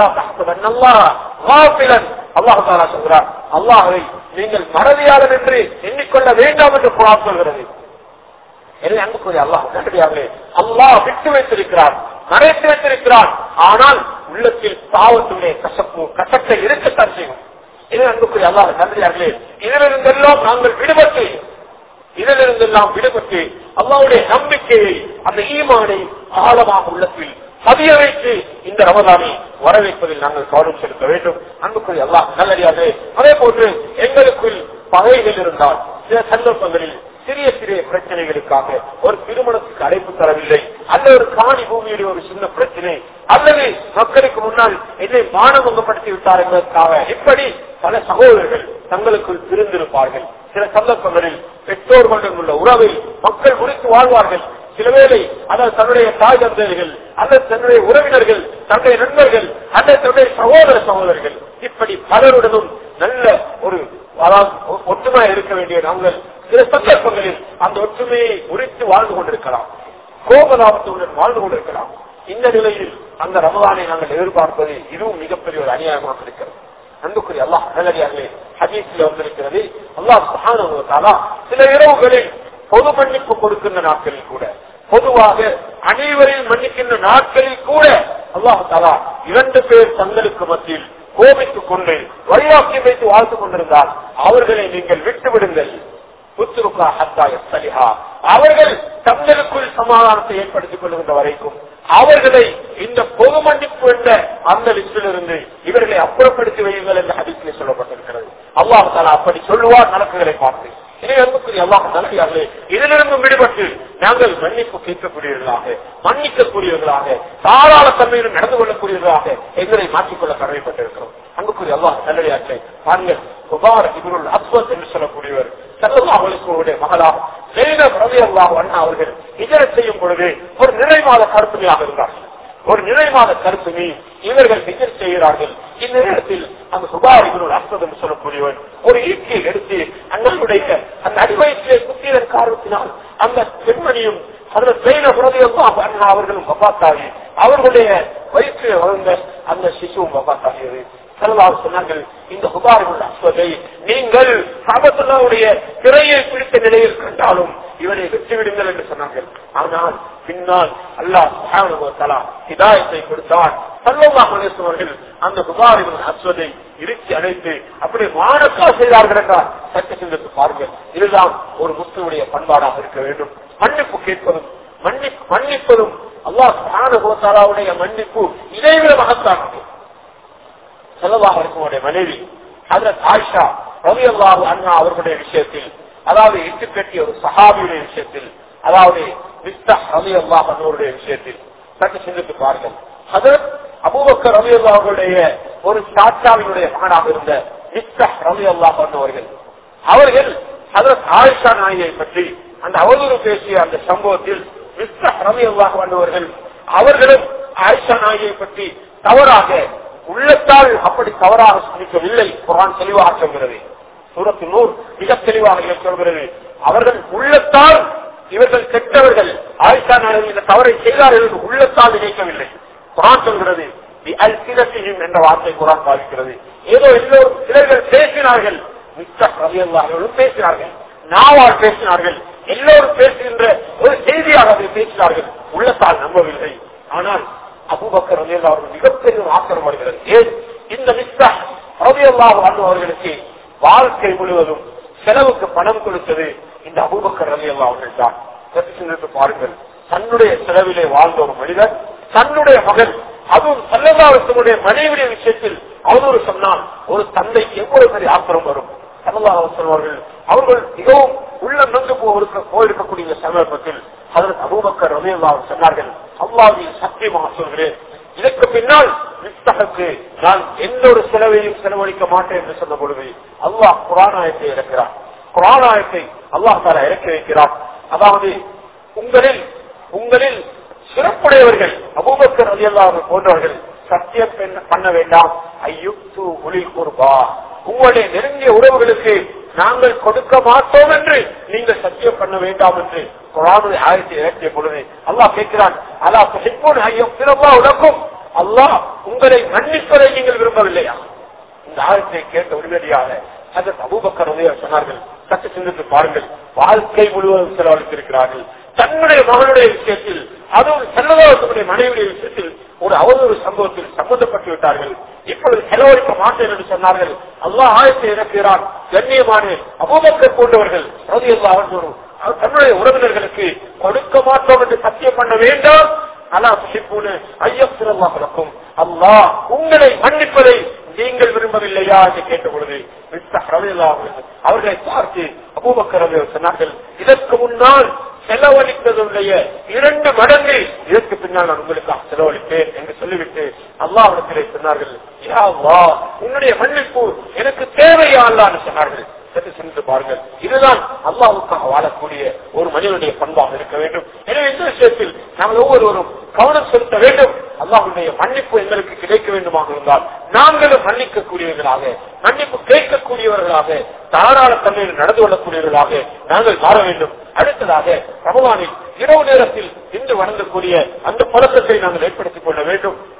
அல்லாஹ் தாலா சொல்கிறார் அல்லாஹை நீங்கள் மறதியாளர் என்று எண்ணிக்கொள்ள வேண்டாம் என்று குரான் சொல்கிறது எனவே அன்புக்குரிய அல்லாஹ் நன்றியாகவே அல்லாஹ் விட்டு வைத்திருக்கிறார் மறைத்து வைத்திருக்கிறார் ஆனால் உள்ளத்தில் பாவத்துடைய கசப்பு கசத்தை இருக்கத்தான் செய்யும் இது அன்புக்குரிய அல்லாஹ் நன்றியார்களே இதிலிருந்தெல்லாம் நாங்கள் விடுபட்டு இதிலிருந்தெல்லாம் விடுபட்டு அல்லாவுடைய நம்பிக்கையை அந்த ஈமானை ஆழமாக உள்ளத்தில் பதிய வைத்து இந்த ரமதானை வரவேற்பதில் நாங்கள் கவனம் செலுத்த வேண்டும் அன்புக்குரிய அல்லா நல்லடியாகவே அதே போன்று எங்களுக்குள் பகைகள் இருந்தால் சில சந்தர்ப்பங்களில் சிறிய சிறிய பிரச்சனைகளுக்காக ஒரு திருமணத்துக்கு அழைப்பு தரவில்லை அல்லது ஒரு காணி பூமியுடைய ஒரு சின்ன பிரச்சனை அல்லது மக்களுக்கு முன்னால் என்னை மானபங்கப்படுத்தி விட்டார் என்பதற்காக இப்படி பல சகோதரர்கள் தங்களுக்குள் பிரிந்திருப்பார்கள் சில சந்தர்ப்பங்களில் பெற்றோர்களுடன் உள்ள உறவை மக்கள் முடித்து வாழ்வார்கள் சில வேளை அதாவது தன்னுடைய தாய் தந்தையர்கள் அல்லது தன்னுடைய உறவினர்கள் தன்னுடைய நண்பர்கள் அல்லது தன்னுடைய சகோதர சகோதரர்கள் இப்படி பலருடனும் நல்ல ஒரு அதாவது ஒற்றுமையா இருக்க வேண்டிய நாங்கள் சில சந்தர்ப்பங்களில் அந்த ஒற்றுமையை உரித்து வாழ்ந்து கொண்டிருக்கலாம் கோபலாபத்துடன் வாழ்ந்து கொண்டிருக்கலாம் இந்த நிலையில் அந்த ரமதானை நாங்கள் எதிர்பார்ப்பது இதுவும் மிகப்பெரிய ஒரு அநியாயமாக இருக்கிறது அன்புக்குரிய அல்லாஹ் நல்லடியார்களே ஹதீஸ்ல வந்திருக்கிறது அல்லாஹ் சுப்ஹானஹு வ தஆலா சில இரவுகளில் பொது மன்னிப்பு கொடுக்கின்ற நாட்களில் கூட பொதுவாக அனைவரையும் மன்னிக்கின்ற நாட்களில் கூட அல்லாஹ் தாலா இரண்டு பேர் தங்களுக்கு மத்தியில் கோபித்துக் கொண்டு வைராக்கியம் வைத்து வாழ்த்து கொண்டிருந்தால் அவர்களை நீங்கள் விட்டு விடுங்கள் புத்துருக்கா ஹத்தா எஸ்தலிஹா அவர்கள் தங்களுக்குள் சமாதானத்தை ஏற்படுத்திக் கொள்கின்ற வரைக்கும் அவர்களை இந்த பொது மன்னிப்பு என்ற அந்த லிஸ்டிலிருந்து இவர்களை அப்புறப்படுத்தி வையுங்கள் என்று ஹதீஸிலே சொல்லப்பட்டிருக்கிறது அல்லாஹ் தாலா அப்படி சொல்லுவார் நடக்குகளை பார்த்து எனவே அன்புக்குரிய அல்லாஹ் நல்லே இதிலிருந்து விடுபட்டு நாங்கள் மன்னிப்பு கேட்கக்கூடியவர்களாக மன்னிக்கக்கூடியவர்களாக தாராள தன்மையுடன் நடந்து கொள்ளக்கூடியவர்களாக எங்களை மாற்றிக்கொள்ள கடமைப்பட்டிருக்கிறோம் அன்புக்குரிய அல்லாஹ் நல்லடியாற்றை பாருங்கள் குபார் இவருள் அஸ்வத் என்று சொல்லக்கூடியவர் செல்லல்லாஹுடைய மகளாக ஜெயினப் ரவி அல்லாஹ் அண்ணா அவர்கள் இதர செய்யும் பொழுது ஒரு நிறைவாத கருத்துமையாக இருந்தார்கள் ஒரு நிறைவாத கருத்துமே இவர்கள் நிகழ் செய்கிறார்கள் இந்த நேரத்தில் அந்த சுபாரிகளோடு அஸ்வதம் சொல்லக்கூடியவன் ஒரு ஈட்டியை எடுத்து அண்ணனுடைய அந்த அடிவயத்திலே குத்தியதன் காரணத்தினால் அந்த பெண்மணியும் அதுல பெயின பிரதியெல்லாம் அண்ணா அவர்களும் வபாத்தாகி அவர்களுடைய வயிற்றில் வளர்ந்த அந்த சிசுவும் வபாத்தாகியது செலவாக சொன்னார்கள் இந்த புகார்கள் அஸ்வதை நீங்கள் சாபத்துல்லாவுடைய திரையை பிடித்த நிலையில் கண்டாலும் இவரை விட்டுவிடுங்கள் என்று சொன்னார்கள் ஆனால் பின்னால் அல்லாஹ் ஹிதாயத்தை கொடுத்தார் சல்லவாஹர்கள் அந்த புகாரிகள் அஸ்வதை இறுக்கி அடைத்து அப்படி மானக்கா செய்தார்கள் என்றார் சட்ட சிந்தத்து பாருங்கள் இதுதான் ஒரு முஸ்லிமுடைய பண்பாடாக இருக்க வேண்டும் மன்னிப்பு கேட்பதும் மன்னிப்பு மன்னிப்பதும் அல்லாஹ் மன்னிப்பு இதைவிட மகத்தானது செலவாக இருக்கக்கூடிய மனைவி ஹதரத் ஆயிஷா ரவி அல்லாஹு அண்ணா அவர்களுடைய விஷயத்தில் அதாவது எட்டு கட்டிய ஒரு சஹாபியுடைய விஷயத்தில் அதாவது மிஸ்தா ரவி அல்லாஹ் அண்ணவருடைய விஷயத்தில் சற்று சிந்தித்து பாருங்கள் ஹதரத் அபூபக்கர் ரவி அல்லாஹுடைய ஒரு சாச்சாவினுடைய மகனாக இருந்த மிஸ்தா ரவி அல்லாஹ் அண்ணவர்கள் அவர்கள் ஹதரத் ஆயிஷா நாயை பற்றி அந்த அவதூறு பேசிய அந்த சம்பவத்தில் மிஸ்தா ரவி அல்லாஹ் அண்ணவர்கள் அவர்களும் ஆயிஷா நாயை பற்றி தவறாக உள்ளத்தால் அப்படி தவறாக சிந்திக்கவில்லை குரான் தெளிவாக சொல்கிறது சூரத்து நூறு மிக தெளிவாக சொல்கிறது அவர்கள் உள்ளத்தால் இவர்கள் கெட்டவர்கள் ஆயிஷா நாயகம் இந்த தவறை செய்தார்கள் என்று உள்ளத்தால் நினைக்கவில்லை குரான் சொல்கிறது அல்சிரத்தையும் என்ற வார்த்தை குரான் பாதிக்கிறது ஏதோ எல்லோரும் சிலர்கள் பேசினார்கள் அவர்களும் பேசினார்கள் நாவால் பேசினார்கள் எல்லோரும் பேசுகின்ற ஒரு செய்தியாக அதை பேசினார்கள் உள்ளத்தால் நம்பவில்லை ஆனால் அபுபக்கர் ரவி அவர்கள் மிகப்பெரிய ஒரு ஆத்திரம் வருகிறது ஏன் இந்த மிஸ்டா ரவி அல்லாஹ் அவர்களுக்கு வாழ்க்கை முழுவதும் செலவுக்கு பணம் கொடுத்தது இந்த அபுபக்கர் ரவி அல்லா அவர்கள் தான் சிந்தித்து பாருங்கள் தன்னுடைய செலவிலே வாழ்ந்த ஒரு மனிதர் தன்னுடைய மகன் அதுவும் சல்லதாவசனுடைய மனைவிடைய விஷயத்தில் அவதூறு சொன்னால் ஒரு தந்தைக்கு எவ்வளவு பெரிய ஆத்திரம் வரும் சல்லதாவசன் அவர்கள் அவர்கள் மிகவும் உள்ள நொந்து போயிருக்கக்கூடிய இந்த சந்தர்ப்பத்தில் அதற்கு அபூபக்கர் ரவியல்லா சொன்னார்கள் அல்லாவின் சத்தியமாக சொல்கிறேன் இதற்கு பின்னால் மிஸ்தகக்கு நான் எந்த ஒரு செலவையும் செலவழிக்க மாட்டேன் என்று சொன்ன பொழுது அல்லாஹ் குரானாயத்தை இறக்கிறார் குரானாயத்தை அல்லாஹ் தாரா இறக்கி வைக்கிறார் அதாவது உங்களில் உங்களில் சிறப்புடையவர்கள் அபூபக்கர் ரவியல்லா போன்றவர்கள் சத்தியம் பண்ண வேண்டாம் ஐயுத்து ஒளில் கூறுபா உங்களுடைய நெருங்கிய உறவுகளுக்கு நாங்கள் கொடுக்க மாட்டோம் என்று நீங்கள் சத்தியம் பண்ண வேண்டாம் என்று குரானுடைய ஆயத்தை இறக்கிய பொழுது அல்லாஹ் கேட்கிறான் அல்லா சிப்போன் ஐயம் பிறப்பா உனக்கும் அல்லாஹ் உங்களை மன்னிப்பதை நீங்கள் விரும்பவில்லையா இந்த ஆயத்தை கேட்ட உடனடியாக அதற்கு அபூபக்கர் சொன்னார்கள் சற்று சிந்தித்து பாருங்கள் வாழ்க்கை முழுவதும் செலவழித்திருக்கிறார்கள் தன்னுடைய மகனுடைய விஷயத்தில் அதுவும் செல்லதாசனுடைய மனைவியுடைய விஷயத்தில் ஒரு அவதூறு சம்பவத்தில் சம்பந்தப்பட்டு விட்டார்கள் இப்பொழுது செலவழிக்க மாட்டேன் என்று சொன்னார்கள் அல்லாஹ் ஆயத்தை இறக்கிறான் கண்ணியமான அபூபக்கர் போன்றவர்கள் ரவி அல்லா தன்னுடைய உறவினர்களுக்கு கொடுக்க மாட்டோம் என்று சத்தியம் பண்ண வேண்டாம் அலா சிப்பூனு ஐயப்பிரல்லா வழக்கும் அல்லாஹ் உங்களை மன்னிப்பதை நீங்கள் விரும்பவில்லையா என்று கேட்ட பொழுது அவர்களை பார்த்து அபூபக்கர் சொன்னார்கள் இதற்கு முன்னால் செலவழித்ததுடைய இரண்டு மடங்கு இதற்கு பின்னால் நான் உங்களுக்காக செலவழிப்பேன் என்று சொல்லிவிட்டு அல்லாவிடத்திலே சொன்னார்கள் யா அல்லாஹ், உன்னுடைய மன்னிப்பு எனக்கு தேவையா அல்லான்னு சொன்னார்கள் சற்று சிந்தித்து பாருங்கள் இதுதான் அல்லாவுக்காக வாழக்கூடிய ஒரு மனிதனுடைய பண்பாக இருக்க வேண்டும் எனவே இந்த விஷயத்தில் நாங்கள் ஒவ்வொருவரும் கவனம் செலுத்த வேண்டும் அல்லாஹுடைய மன்னிப்பு எங்களுக்கு கிடைக்க வேண்டுமாக இருந்தால் நாங்களும் மன்னிக்கக்கூடியவர்களாக மன்னிப்பு கேட்கக்கூடியவர்களாக தாராள தன்மையில் நடந்து கொள்ளக்கூடியவர்களாக நாங்கள் மாற வேண்டும் அடுத்ததாக ரமலானில் இரவு நேரத்தில் இன்று வணங்கக்கூடிய அந்த பழக்கத்தை நாங்கள் ஏற்படுத்திக் கொள்ள வேண்டும்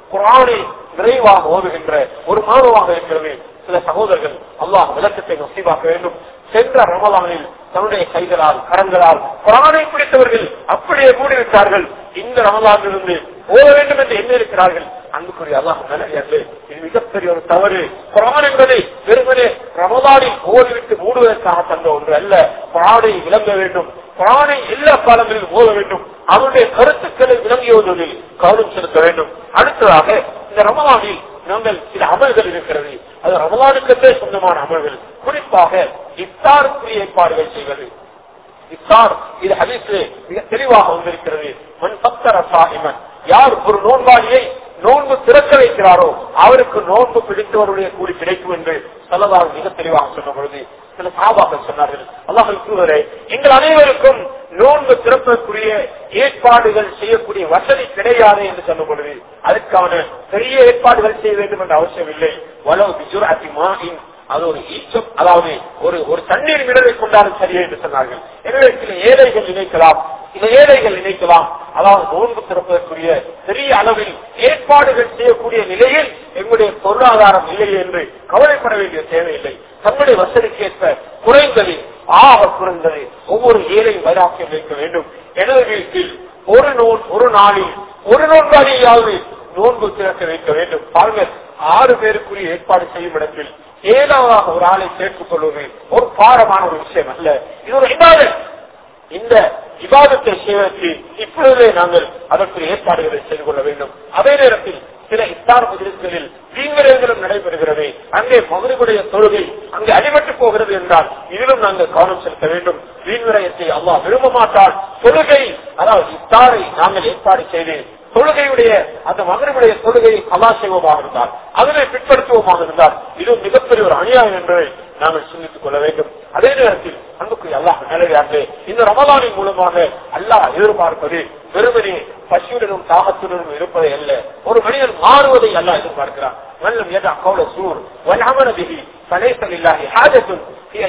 குரானை விரைவாக ஓதுகின்ற ஒரு மாணவாக இருக்கிறது சில சகோதரர்கள் அல்லாஹ் விளக்கத்தை நசீவாக்க வேண்டும் சென்ற ரமலானில் தன்னுடைய கைகளால் கரங்களால் குரானை பிடித்தவர்கள் அப்படியே மூடிவிட்டார்கள் இந்த ரமலானிலிருந்து ஓத வேண்டும் என்று எண்ணி இருக்கிறார்கள் அன்புக்குரிய அல்லாஹ் நல்லது இது மிகப்பெரிய ஒரு தவறு குரான் என்பதை வெறுமனே ரமலானில் ஓடிவிட்டு மூடுவதற்காக தந்த ஒன்று அல்ல குரானை விளங்க வேண்டும் குரானை எல்லா காலங்களிலும் ஓத வேண்டும் அவருடைய கருத்துக்களை விளங்கியவர்களில் கவனம் செலுத்த வேண்டும் அடுத்ததாக இந்த ரமலானில் நாங்கள் சில அமல்கள் இருக்கிறது அது ரமலானுக்கே சொந்தமான அமல்கள் குறிப்பாக இஃப்தாருக்குரிய ஏற்பாடுகள் செய்வது இஃப்தார் இது ஹதீஸு மிக தெளிவாக வந்திருக்கிறது மண் பக்தர சாஹிமன் யார் ஒரு நோன்பாளியை நோன்பு திறக்க வைக்கிறாரோ அவருக்கு நோன்பு பிடித்தவருடைய கூலி கிடைக்கும் என்று சொல்லலாம் மிக தெளிவாக சொன்ன பொழுது சில சாபாக்கள் சொன்னார்கள் அல்லாஹ் எங்கள் அனைவருக்கும் நோன்பு திறப்பதற்குரிய ஏற்பாடுகள் செய்யக்கூடிய வசதி கிடையாது என்று சொன்ன பொழுது அதுக்கான பெரிய ஏற்பாடுகள் செய்ய வேண்டும் என்ற அவசியம் இல்லை வலவு பிஜுராத்தி மாயின் அது ஒரு ஈச்சம் அதாவது ஒரு ஒரு தண்ணீர் விடலை கொண்டாலும் சரியே என்று சொன்னார்கள் எனவே சில ஏழைகள் நினைக்கலாம் சில ஏழைகள் நினைக்கலாம் அதாவது நோன்பு திறப்பதற்குரிய பெரிய அளவில் ஏற்பாடுகள் செய்யக்கூடிய நிலையில் எங்களுடைய பொருளாதாரம் இல்லை என்று கவலைப்பட வேண்டிய தேவையில்லை தன்னுடைய வசதிக்கேற்ப குறைந்தது ஆக குறைந்தது ஒவ்வொரு ஏழையும் வைராக்கியம் வைக்க வேண்டும் எனது வீட்டில் ஒரு நோன் ஒரு நாளில் ஒரு நோன்பாளியாவது நோன்பு திறக்க வைக்க வேண்டும் பாருங்கள் ஆறு பேருக்குரிய ஏற்பாடு செய்யும் இடத்தில் ஏழாவதாக ஒரு ஆளை சேர்த்துக் கொள்வது ஒரு பாரமான ஒரு விஷயம் அல்ல இது ஒரு இபாதத் இந்த விவாதத்தை செய்வதற்கு இப்பொழுதே நாங்கள் அதற்குரிய ஏற்பாடுகளை செய்து கொள்ள வேண்டும் அதே நேரத்தில் சில இஸ்தார் மஜிலிஸ்களில் தீவிரங்களும் நடைபெறுகிறது அங்கே மகனுடைய தொழுகை அங்கே அடிபட்டு போகிறது என்றால் இதிலும் நாங்கள் கவனம் செலுத்த வேண்டும் வீண்விரயத்தை அல்லாஹ் விரும்ப மாட்டால் தொழுகை அதாவது இஸ்தாரை நாங்கள் ஏற்பாடு செய்து தொழுகையுடைய அந்த மகனுடைய தொழுகையை கலா செய்வோமாக இருந்தால் அதனை பிற்படுத்துவோமாக இருந்தால் இது மிகப்பெரிய ஒரு அநியாயம் என்பதை நாங்கள் சிந்தித்துக் கொள்ள வேண்டும் அதே நேரத்தில் அன்புக்கு அல்லாஹ் நிலையாண்டு இந்த ரமலானின் மூலமாக அல்லாஹ் எதிர்பார்ப்பது வெறுமனே பசியுடனும் தாகத்துடனும் இருப்பதை அல்ல ஒரு மனிதன் மாறுவதை அல்லாஹ் எதிர்பார்க்கிறான் வல்லம் எதா கவுல சூர் வல்லாமன பிகி பலேசல் இல்லாஹி ஹாஜத்துன்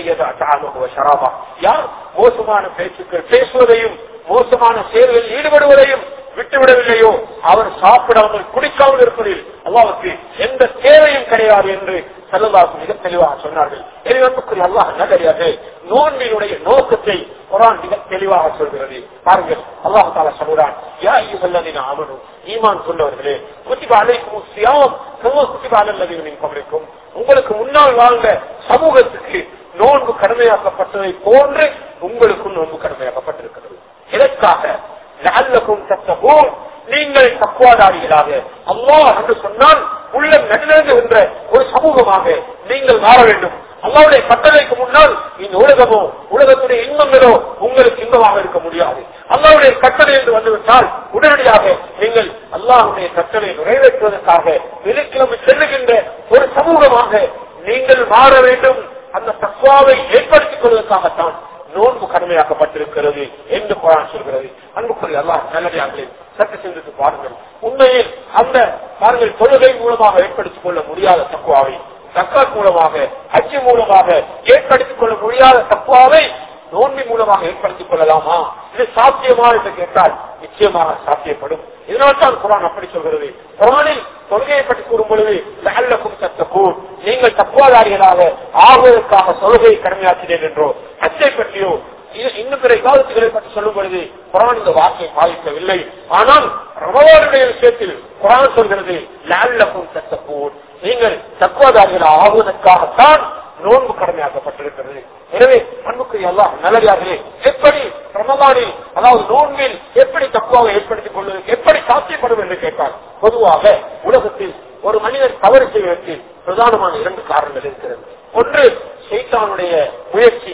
யார் மோசமான பேச்சுக்கள் பேசுவதையும் மோசமான செயல்களில் ஈடுபடுவதையும் விட்டுவிடவில்லையோ அவர் சாப்பிடாமல் குடிக்காமல் இருப்பதில் அல்லாவுக்கு எந்த தேவையும் கிடையாது என்று செல்லல்லாக்கு மிக தெளிவாக சொன்னார்கள் எளிவன்புக்குரிய அல்லாஹ் நல்லறியாது நோன்பினுடைய நோக்கத்தை குரான் மிக தெளிவாக சொல்கிறது பாருங்கள் அல்லாஹு தாலா சொல்கிறான் யா சொல்லதின அவனும் ஈமான் சொல்லவர்களே குத்திபா அழைக்கும் சியாம் குத்திபா அல்லதின் கவனிக்கும் உங்களுக்கு முன்னால் வாழ்ந்த சமூகத்துக்கு நோன்பு கடமையாக்கப்பட்டதை போன்று உங்களுக்கும் நோன்பு கடமையாக்கப்பட்டிருக்கிறது எதற்காக லஅல்லக்கும் தத்தகூன் நீங்கள் தக்குவாதாரிகளாக அல்லாஹ் என்று சொன்னால் உள்ளம் நடுநடுங்குகின்ற ஒரு சமூகமாக நீங்கள் மாற வேண்டும் அல்லாவுடைய கட்டளைக்கு முன்னால் இந்த உலகமோ உலகத்துடைய இன்பங்களோ உங்களுக்கு இன்பமாக இருக்க முடியாது அல்லாவுடைய கட்டளை என்று வந்துவிட்டால் உடனடியாக நீங்கள் அல்லாஹுடைய கட்டளை நிறைவேற்றுவதற்காக வெள்ளிக்கிழமை செல்லுகின்ற ஒரு சமூகமாக நீங்கள் மாற வேண்டும் அந்த தக்குவாவை ஏற்படுத்திக் கொள்வதற்காகத்தான் நோன்பு கடமையாக்கப்பட்டிருக்கிறது என்று குரான் சொல்கிறது அன்புக்குரிய எல்லாம் நல்லதாகவே சற்று சிந்தித்து பாருங்கள் உண்மையில் அந்த பாருங்கள் தொழுகை மூலமாக ஏற்படுத்திக் கொள்ள முடியாத தக்குவாவை தக்காத் மூலமாக அச்சு மூலமாக ஏற்படுத்திக் கொள்ள முடியாத தக்குவாவை நோன்பி மூலமாக ஏற்படுத்திக் கொள்ளலாமா இது சாத்தியமா என்று கேட்டால் நிச்சயமாக சாத்தியப்படும் இதனால்தான் குரான் அப்படி சொல்கிறது குரானில் தொழுகையை பற்றி கூறும் பொழுது லல்லக்கும் தத்தக்கூர் நீங்கள் தக்குவாதாரிகளாக ஆகுவதற்காக தொழுகையை கடமையாற்றினேன் என்றோ அச்சை பற்றியோ இன்னும் பிற விவாதத்துகளை பற்றி சொல்லும் பொழுது குரான் இந்த வார்த்தையை பாதிக்கவில்லை ஆனால் ரமவானுடைய விஷயத்தில் குரான் சொல்கிறது லல்லக்கும் தத்தக்கூர் நீங்கள் தக்குவாதாரிகள் ஆகுவதற்காகத்தான் நோன்பு கடமையாக்கப்பட்டிருக்கிறது எனவே அன்புக்கு எல்லாம் நல்லதாகவே எப்படி ரமதானில் அதாவது நோன்பில் எப்படி தக்குவாக ஏற்படுத்திக் கொள்வது எப்படி சாத்தியப்படும் என்று கேட்டால் பொதுவாக உலகத்தில் ஒரு மனிதன் தவறு செய்வதற்கு பிரதானமான இரண்டு காரணங்கள் இருக்கிறது ஒன்று சைத்தானுடைய முயற்சி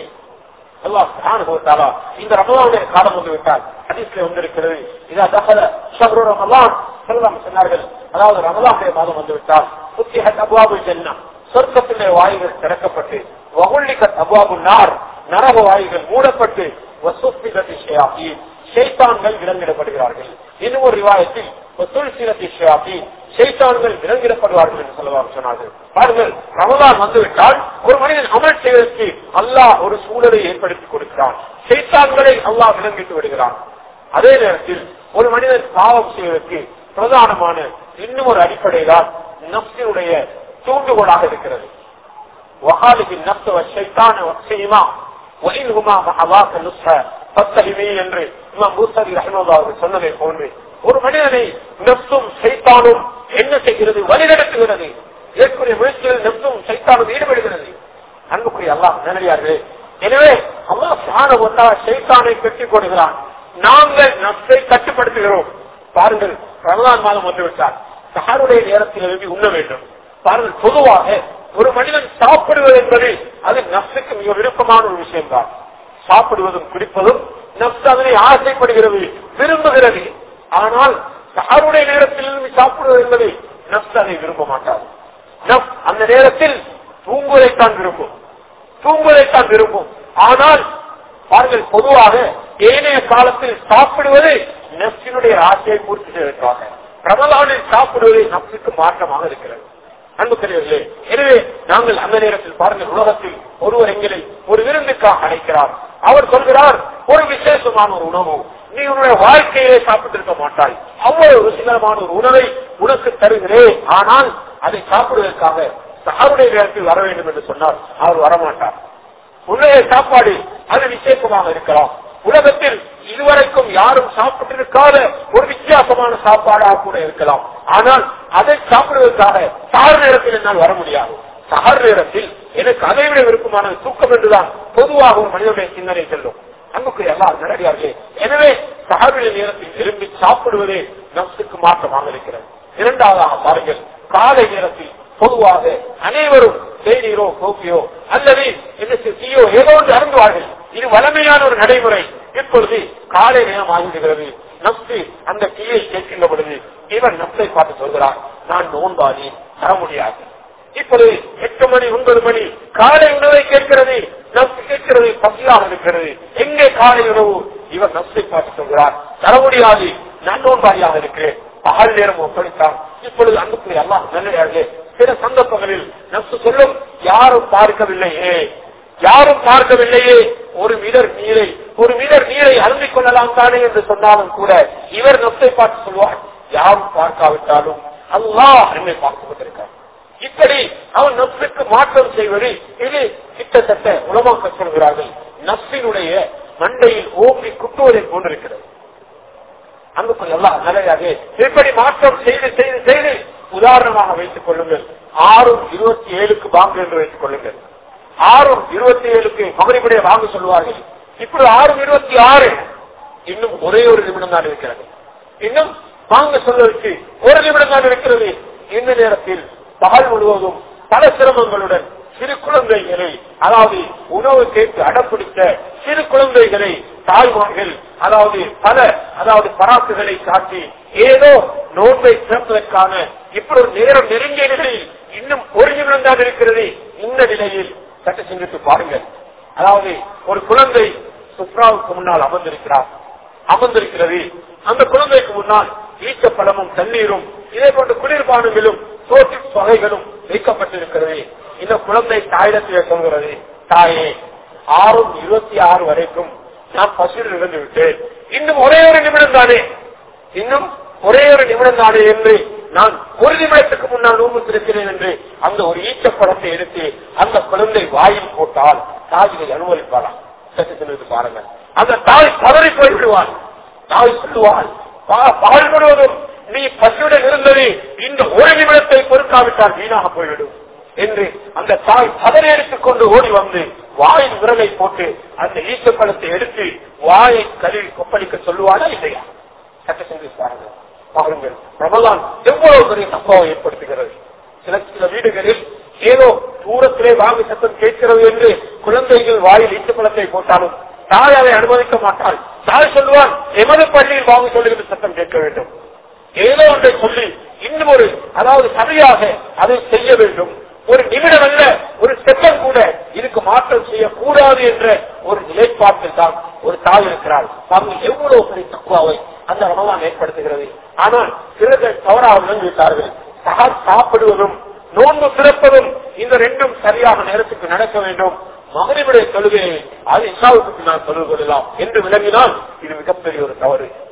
அல்லாஹ் இந்த ரமலானுடைய காலம் வந்து விட்டால் அதிசயம் வந்திருக்கிறது இதா தகல ஷஹ்ரு ரமலான் சொல்லலாம் சொன்னார்கள் அதாவது ரமலானுடைய மாதம் வந்து விட்டால் புத்திஹத் அபுவாபு ஜென்னம் சொர்க்கத்திலே வாயுகள் திறக்கப்பட்டு வகுள்ளிகத் அபுவாபு நார் நரக வாயுகள் மூடப்பட்டு ஷைத்தான்கள் விலங்கிடப்படுகிறார்கள் இன்னும் ஒரு ரிவாயத்தில் ஷைத்தான்கள் விலங்கிடப்படுவார்கள் என்று சொல்லலாம் சொன்னார்கள் பாருங்கள் ரமதான் வந்துவிட்டால் ஒரு மனிதன் அமல் செய்வதற்கு அல்லாஹ் ஒரு சூழலை ஏற்படுத்தி கொடுக்கிறான் ஷைத்தான்களை அல்லாஹ் விலங்கிட்டு விடுகிறான் அதே நேரத்தில் ஒரு மனிதன் பாவம் செய்வதற்கு பிரதானமான இன்னும் ஒரு அடிப்படை தான் நப்சினுடைய தூண்டுகோலாக இருக்கிறது وخالق النفس والشيطان والسيما وإنهما معواك نصح فاتهمي என்று இமாம் மூசரி ரஹ்மத்துல்லாஹி அவர்கள் சொன்னதை போன்று ஒரு மனிதனை நப்சும் சைத்தானும் என்ன செய்கிறது வழிநடத்துகிறது ஏற்கனவே முயற்சியில் நப்சும் சைத்தானும் ஈடுபடுகிறது அன்புக்குரிய அல்லாஹ் நல்லடியார்களே எனவே அல்லாஹ் சுப்ஹானஹு வ தஆலா சைத்தானை கட்டிக் கொடுக்கிறான் நாங்கள் நப்சை கட்டுப்படுத்துகிறோம் பாருங்கள் ரமலான் மாதம் வந்துவிட்டார் சஹருடைய நேரத்தில் எழுதி உண்ண வேண்டும் பாருங்கள் பொதுவாக ஒரு மனிதன் சாப்பிடுவது என்பது அது நப்சுக்கு மிக விருப்பமான ஒரு விஷயம்தான் சாப்பிடுவதும் குடிப்பதும் நப்சு அதனை ஆசைப்படுகிறது விரும்புகிறது ஆனால் சஹருடைய நேரத்தில் எழுதி சாப்பிடுவது என்பது நப்சு அதை விரும்ப மாட்டார் நப் அந்த நேரத்தில் தூங்குவதைத்தான் விரும்பும் தூங்குவதைத்தான் விரும்பும் ஆனால் பாருங்கள் பொதுவாக ஏனைய காலத்தில் சாப்பிடுவது நப்சினுடைய ஆசையை பூர்த்தி செய்வதற்காக ரமலானில் சாப்பிடுவது நப்சுக்கு மாற்றமாக இருக்கிறது அன்புக்குரியவர்களே எனவே நாங்கள் அந்த நேரத்தில் பாருங்கள் உலகத்தில் ஒருவர் எங்களை ஒரு விருந்துக்காக அழைக்கிறார் அவர் சொல்கிறார் ஒரு விசேஷமான ஒரு உணவு நீ உன்னுடைய வாழ்க்கையிலே சாப்பிட்டிருக்க மாட்டாய் அவ்வளவு ருசிகரமான ஒரு உணவை உனக்கு தருகிறேன் ஆனால் அதை சாப்பிடுவதற்காக சாருடைய நேரத்தில் வர வேண்டும் என்று சொன்னால் அவர் வரமாட்டார் உன்னுடைய சாப்பாடு அது விசேஷமாக இருக்கலாம் உலகத்தில் இதுவரைக்கும் யாரும் சாப்பிட்டிருக்காத ஒரு வித்தியாசமான சாப்பாடாக கூட இருக்கலாம் ஆனால் அதை சாப்பிடுவதற்காக சார் நேரத்தில் என்னால் வர முடியாது சார் நேரத்தில் எனக்கு அதை விட விருப்பமான தூக்கம் என்றுதான் பொதுவாக ஒரு மனிதனுடைய சிந்தனை செல்லும் அன்புக்கு எல்லாம் நடடியார்களே எனவே சகருடைய நேரத்தில் விரும்பி சாப்பிடுவதே நம்சுக்கு மாற்றமாக இருக்கிறது இரண்டாவதாக பாருங்கள் காலை நேரத்தில் பொதுவாக அனைவரும் தேநீரோ கோப்பியோ அல்லது என்ன டீயோ ஏதோ ஒன்று அருந்துவார்கள் இது வளமையான ஒரு நடைமுறை இப்பொழுது காலை நேரம் ஆகிவிடுகிறது நப்சு அந்த டீயை கேட்கின்ற பொழுது இவன் நப்சை பார்த்து சொல்கிறான் நான் நோன்பாதி தர முடியாது இப்பொழுது எட்டு மணி ஒன்பது மணி காலை உணவை கேட்கிறது நப்சு கேட்கிறது பசியாக இருக்கிறது எங்கே காலை உணவு இவர் நப்சை பார்த்து சொல்கிறார் தர முடியாது நான் நோன்பாதியாக இருக்கிறேன் பகல் நேரம் ஒப்படைத்தான் இப்பொழுது அன்புக்குரிய எல்லாம் நல்லே சில சந்தர்ப்பங்களில் நப்சு சொல்லும் யாரும் பார்க்கவில்லையே யாரும் பார்க்கவில்லையே ஒரு மீடர் நீரை ஒரு மீடர் நீரை அருந்திக் கொள்ளலாம் தானே என்று சொன்னாலும் கூட இவர் நப்சை பார்த்து சொல்வார் யாரும் பார்க்காவிட்டாலும் அல்லாஹ் என்னை பார்த்துக் கொண்டிருக்கார் இப்படி அவன் நப்சுக்கு மாற்றம் செய்வது இது கிட்டத்தட்ட உலமாக்க சொல்கிறார்கள் நப்சினுடைய மண்டையில் ஓங்கி குட்டுவதை போன்றிருக்கிறது அன்புக்குள் எல்லாம் நிலையாக இப்படி மாற்றம் செய்து செய்து செய்து உதாரணமாக வைத்துக் கொள்ளுங்கள் ஆறும் இருபத்தி ஏழுக்கு வாங்கு என்று வைத்துக் கொள்ளுங்கள் ஆறும் இருபத்தி ஏழுக்கு மகரிபுடைய வாங்க சொல்லுவார்கள் இப்படி ஆறும் இருபத்தி ஆறு இன்னும் ஒரே ஒரு நிமிடம் தான் இருக்கிறது இன்னும் வாங்க சொல்வதற்கு ஒரு நிமிடம் தான் இருக்கிறது இந்த நேரத்தில் பகல் முழுவதும் பல சிரமங்களுடன் சிறு குழந்தைகளை அதாவது உணவு கேட்டு அடப்பிடித்த சிறு குழந்தைகளை தாய்மார்கள் அதாவது பல அதாவது பராக்குகளை காட்டி ஏதோ நோன்பை சிறப்பதற்கான இப்படி ஒரு நேரம் நெருங்கிய நிலையில் இன்னும் ஒரு நிமிடம் தான் இருக்கிறது இந்த நிலையில் சற்று சிந்தித்து பாருங்கள் அதாவது ஒரு குழந்தை சுப்ராவுக்கு முன்னால் அமர்ந்திருக்கிறார் அமர்ந்திருக்கிறது அந்த குழந்தைக்கு முன்னால் ஈச்சப்பழமும் தண்ணீரும் இதே போன்ற குளிர்பானங்களும் சோற்று வகைகளும் வைக்கப்பட்டிருக்கிறது இந்த குழந்தை தாயிடத்தில் சொல்கிறது தாயே ஆறும் இருபத்தி ஆறு வரைக்கும் நான் பசுவில் இருந்து விட்டேன் இன்னும் ஒரே ஒரு நிமிடம் தானே இன்னும் ஒரே ஒரு நிமிடம் தானே என்று நான் ஒரு நிமிடத்துக்கு முன்னால் நோம்புத்திருக்கிறேன் என்று அந்த ஒரு ஈச்சப்பழத்தை எடுத்து அந்த குழந்தை வாயில் போட்டால் தாய் இதை அனுமதிப்பாராம் சற்று சிந்தித்து பாருங்க அந்த தாய் பதறி போய்விடுவாள் தாய் சொல்லுவாள் பால் முழுவதும் நீ பசியுடன் இருந்தது இந்த ஒரு நிமிடத்தை பொறுக்காவிட்டால் வீணாக போய்விடும் என்று அந்த தாய் பதறி எடுத்துக் கொண்டு ஓடி வந்து வாயின் விரலை போட்டு அந்த ஈச்சப்பழத்தை எடுத்து வாயை கழுவி கொப்பளிக்க சொல்லுவானா இல்லையா சட்ட செஞ்சு பாருங்க பாருங்கள் ரமலான் எவ்வளவு பெரிய சம்பவம் ஏற்படுத்துகிறது சில சில வீடுகளில் ஏதோ தூரத்திலே வாங்கி சத்தம் கேட்கிறது என்று குழந்தைகள் வாயில் ஈச்சப்பழத்தை போட்டாலும் தாய் அதை அனுமதிக்க மாட்டாள் தாய் சொல்லுவான் எமது பள்ளியில் வாங்கி சொல்லுகிற சத்தம் கேட்க வேண்டும் ஏதோ ஒன்றை சொல்லி இன்னும் ஒரு அதாவது சரியாக அதை செய்ய வேண்டும் ஒரு நிமிடம் அல்ல ஒரு செகண்ட் கூட இதுக்கு மாற்றம் செய்யக்கூடாது என்ற ஒரு நிலைப்பாட்டில் தான் ஒரு தாய் இருக்கிறாள் அவங்க எவ்வளவு பெரிய தக்குவாவை அந்த ரமலான் ஏற்படுத்துகிறது ஆனால் சிலர்கள் தவறாக விளங்கிவிட்டார்கள் சகா சாப்பிடுவதும் நோன்பு சிறப்பதும் இந்த ரெண்டும் சரியாக நேரத்துக்கு நடக்க வேண்டும் மகரிவுடைய தொழுகையை அது இஷாவுக்கு நான் தொழுது கொள்ளலாம் என்று விளங்கினால் இது மிகப்பெரிய ஒரு தவறு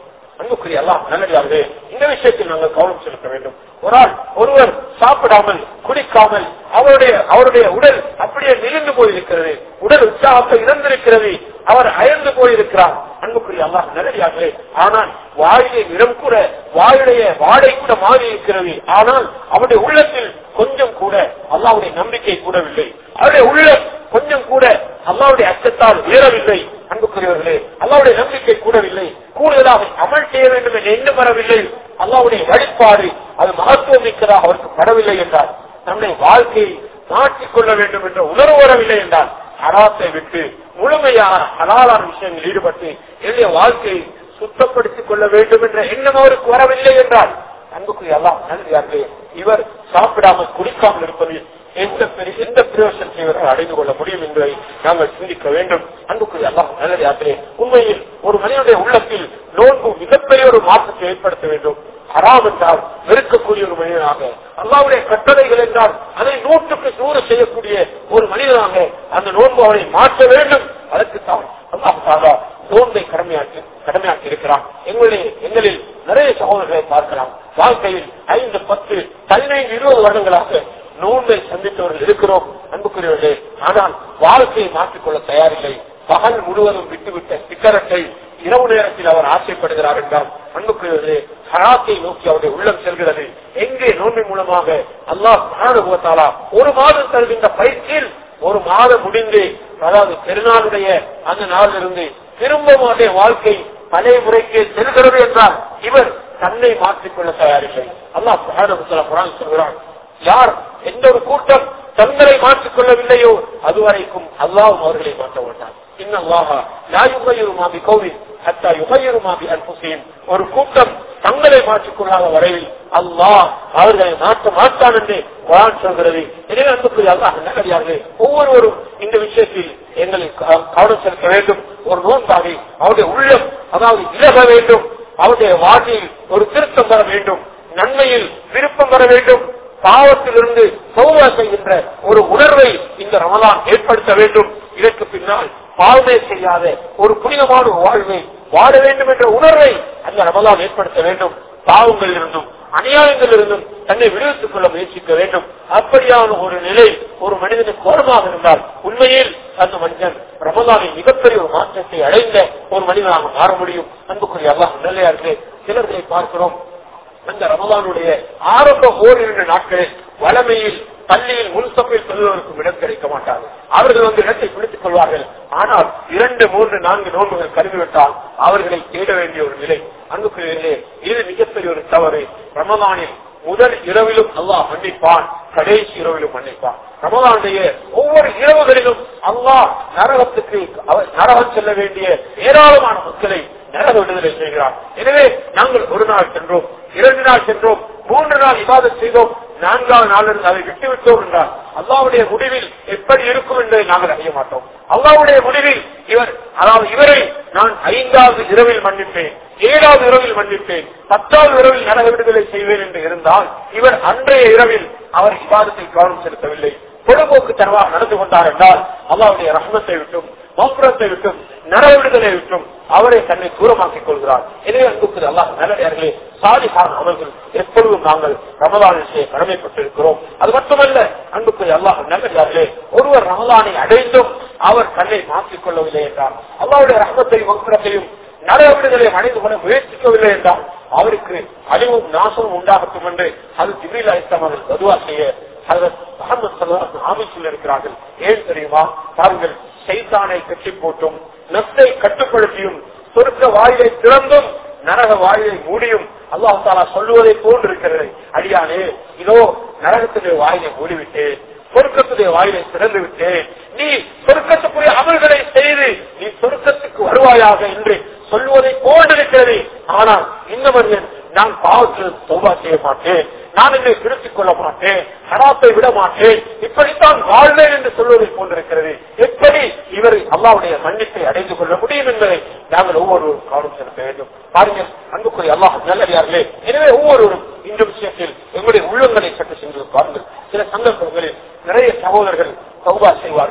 அன்புக்குரிய எல்லாம் நல்லதாகவே இந்த விஷயத்தில் நாங்கள் கவனம் செலுத்த வேண்டும் ஒரு ஆள் ஒருவர் சாப்பிடாமல் குடிக்காமல் அவருடைய அவருடைய உடல் அப்படியே நெளிந்து போயிருக்கிறது உடல் உற்சாகத்தை இழந்திருக்கிறது அவர் அயர்ந்து போயிருக்கிறார் அன்புக்குரிய அல்லாஹ் நல்லதாகவே ஆனால் வாயிலே நிறம் கூட வாயுடைய வாடை கூட மாறி இருக்கிறது ஆனால் அவருடைய உள்ளத்தில் கொஞ்சம் கூட அல்லாவுடைய நம்பிக்கை கூடவில்லை அவருடைய உள்ளம் கொஞ்சம் கூட அல்லாவுடைய அச்சத்தால் உயரவில்லை அன்புக்குரியவர்களே அல்லாவுடைய நம்பிக்கை கூடவில்லை கூடுதலாக அமல் செய்ய வேண்டும் என்று எண்ணம் வரவில்லை அல்லாவுடைய வழிபாடு அது மகத்துவம் மிக்கதாக அவருக்கு படவில்லை என்றார் நம்முடைய வாழ்க்கையை மாற்றிக்கொள்ள வேண்டும் என்ற உணர்வு வரவில்லை என்றால் ஹராத்தை விட்டு முழுமையான ஹலாலான விஷயங்களில் ஈடுபட்டு என்னுடைய வாழ்க்கையை சுத்தப்படுத்திக் கொள்ள வேண்டும் என்ற எண்ணம் அவருக்கு வரவில்லை என்றால் அன்புக்கு எல்லாம் நன்றியார்களே இவர் சாப்பிடாமல் குடிக்காமல் இருப்பது எந்த பெரிய எந்த பிரயோசனத்தை இவர்கள் அடைந்து கொள்ள முடியும் என்பதை நாங்கள் சிந்திக்க வேண்டும் அன்புக்கு எல்லாம் நல்லதார்களே உண்மையில் ஒரு மனிதனுடைய உள்ளத்தில் நோன்பு மிகப்பெரிய ஒரு மாற்றத்தை ஏற்படுத்த வேண்டும் ஹராம் என்றால் வெறுக்கக்கூடிய ஒரு மனிதனாக அல்லாவுடைய கட்டளைகள் என்றால் அதை நூற்றுக்கு நூறு செய்யக்கூடிய ஒரு மனிதனாக அந்த நோன்பு அவனை மாற்ற வேண்டும் அதற்கு தான் அல்லாஹாலா நோன்பை கடமையாக்கி கடமையாக்கி இருக்கிறான் எங்களுடைய எங்களில் நிறைய சகோதரர்களை பார்க்கலாம் வாழ்க்கையில் ஐந்து பத்து பதினைந்து இருபது வருடங்களாக நோன்பை சந்தித்தவர்கள் இருக்கிறோம் அன்புக்குரியவர்களே ஆனால் வாழ்க்கையை மாற்றிக்கொள்ள தயாரில்லை பகல் முழுவதும் விட்டுவிட்ட சிக்கரத்தை இரவு நேரத்தில் அவர் ஆசைப்படுகிறார் என்றால் அன்புக்குரியவர்களே ஹராத்தை நோக்கி அவருடைய உள்ளம் செல்கிறது எங்கே நோன்பின் மூலமாக அல்லாஹ் மகானுபவத்தாலா ஒரு மாதம் தருகின்ற பயிற்சியில் ஒரு மாதம் முடிந்து அதாவது பெருநாளுடைய அந்த நாளிலிருந்து திரும்பவும் அவருடைய வாழ்க்கை பழைய முறைக்கு செல்கிறது என்றால் இவர் தன்னை மாற்றிக்கொள்ள தயாரில்லை அல்லாஹ் மகானுபவத்தாலா குரான் சொல்கிறான் யார் எந்த ஒரு கூட்டம் தங்களை மாற்றிக் கொள்ளவில்லையோ அதுவரைக்கும் அல்லாவும் அவர்களை மாற்ற மாட்டார் ஒரு கூட்டம் தங்களை மாற்றிக்கொள்ளாத வரையில் அல்லாஹ் அவர்களை மாற்ற மாட்டான் என்று குரான் சொல்கிறது எனவே அன்புக்குரிய அல்லாஹ் நல்லடியார்களே ஒவ்வொருவரும் இந்த விஷயத்தில் எங்களை கவனம் செலுத்த வேண்டும் ஒரு நோன்பாகி அவருடைய உள்ளம் அதாவது இலக வேண்டும் அவருடைய வாழ்க்கையில் ஒரு திருத்தம் வர வேண்டும் நன்மையில் விருப்பம் வர வேண்டும் பாவத்திலிருந்து சௌவா செய்கின்ற ஒரு உணர்வை இந்த ரமலான் ஏற்படுத்த வேண்டும் இதற்கு பின்னால் பாவமே செய்யாத ஒரு புனிதமான வாழ்வை வாழ வேண்டும் என்ற உணர்வை அந்த ரமலான் ஏற்படுத்த வேண்டும் பாவங்கள் இருந்தும் அநியாயங்கள் இருந்தும் தன்னை விடுவித்துக் கொள்ள முயற்சிக்க வேண்டும் அப்படியான ஒரு நிலை ஒரு மனிதனுக்கு கோரமாக இருந்தால் உண்மையில் அந்த மனிதன் ரமலானின் மிகப்பெரிய ஒரு மாற்றத்தை அடைந்த ஒரு மனிதனாக மாற முடியும் அன்புக்குரிய அல்லாஹ் நல்லையார்களே சிலர்களை பார்க்கிறோம் அந்த ரமலானுடைய ஆரம்ப ஓரிரண்டு நாட்களில் வளமையில் பள்ளியில் முன்சப்பில் செல்வதற்கும் இடம் கிடைக்க மாட்டார்கள் அவர்கள் வந்து இடத்தை பிடித்துக் கொள்வார்கள் ஆனால் இரண்டு மூன்று நான்கு நோன்புகள் கருவிவிட்டால் அவர்களை தேட வேண்டிய ஒரு நிலை அன்புக்குரியே இது மிகப்பெரிய ஒரு தவறு ரமலானில் முதல் இரவிலும் அல்லாஹ் மன்னிப்பான் கடைசி இரவிலும் மன்னிப்பான் ரமலானுடைய ஒவ்வொரு இரவுகளிலும் அல்லாஹ் நரகத்துக்கு நரகம் செல்ல வேண்டிய ஏராளமான மக்களை நரக விடுதலை செய்கிறார் எனவே நாங்கள் ஒரு நாள் சென்றோம் இரண்டு நாள் சென்றோம் மூன்று நாள் விவாதம் செய்தோம் நான்காவது நாளில் அதை விட்டுவிட்டோம் என்றால் அல்லாவுடைய முடிவில் எப்படி இருக்கும் என்பதை நாங்கள் அறிய மாட்டோம் அல்லாவுடைய முடிவில் இவர் அதாவது இவரை நான் ஐந்தாவது இரவில் மன்னிப்பேன் ஏழாவது இரவில் மன்னிப்பேன் பத்தாவது இரவில் நரக விடுதலை செய்வேன் என்று இருந்தால் இவர் அன்றைய இரவில் அவர் விவாதத்தை கவனம் செலுத்தவில்லை பொதுபோக்கு தரவாக நடந்து கொண்டார் என்றால் அல்லாவுடைய ரஹ்மத்தை விட்டும் மோப்புரத்தை விட்டும் நரவிடுதலை விட்டும் அவரை தன்னை தூரமாக்கிக் கொள்கிறார் எனவே அன்புக்கு அல்லாஹ் நல்லடியார்களே சாதிகான அமல்கள் எப்பொழுதும் நாங்கள் ரமலானில் செய்ய கடமைப்பட்டிருக்கிறோம் அது மட்டுமல்ல அன்புக்கு அல்லாஹ் நல்லடியார்களே ஒருவர் ரமலானை அடைந்தும் அவர் தன்னை மாற்றிக் கொள்ளவில்லை என்றார் அல்லாவுடைய ரஹமத்தையும் மோப்புரத்தையும் நரவிடுதலை அடைந்து கொள்ள முயற்சிக்கவில்லை என்றால் அவருக்கு அழிவும் நாசமும் உண்டாகட்டும் என்று அது ஜிபில் அலிஸ்லாம் அவர்கள் பதுவா செய்ய ஆமிச்சில் இருக்கிறார்கள் ஏன் தெரியுமா பாருங்கள் சைத்தானை கட்டி போட்டும் நத்தை கட்டுப்படுத்தியும் சொர்க்க வாயிலை திறந்தும் நரக வாயிலை மூடியும் அல்லாஹ் தாலா சொல்லுவதை போன்று இருக்கிறது அடியானே இதோ நரகத்துடைய வாயிலை மூடிவிட்டேன் சொர்க்கத்துடைய வாயிலை திறந்து விட்டேன் நீ சொர்க்கத்துக்குரிய அமல்களை செய்து நீ சொர்க்கத்துக்கு வருவாயாக என்று சொல்லுவதை போன்றிருக்கிறது ஆனால் இந்த மனிதன் நான் பாவத்தில் சோபா செய்ய மாட்டேன் நான் என்னை திருத்திக் கொள்ள மாட்டேன் ஹராத்தை விட மாட்டேன் இப்படித்தான் வாழ்வேன் என்று சொல்வதை போன்றிருக்கிறது எப்படி இவர் அல்லாவுடைய மன்னிப்பை அடைந்து கொள்ள முடியும் என்பதை நாங்கள் ஒவ்வொருவரும் கவனம் செலுத்த வேண்டும் பாருங்கள் அன்புக்குரிய அல்லாஹ் நல்லதார்களே எனவே ஒவ்வொருவரும் இந்த விஷயத்தில் எங்களுடைய உள்ளங்களை சற்று சென்று பாருங்கள் சில சந்தர்ப்பங்களில் நிறைய சகோதரர்கள் சௌபா செய்வார்கள்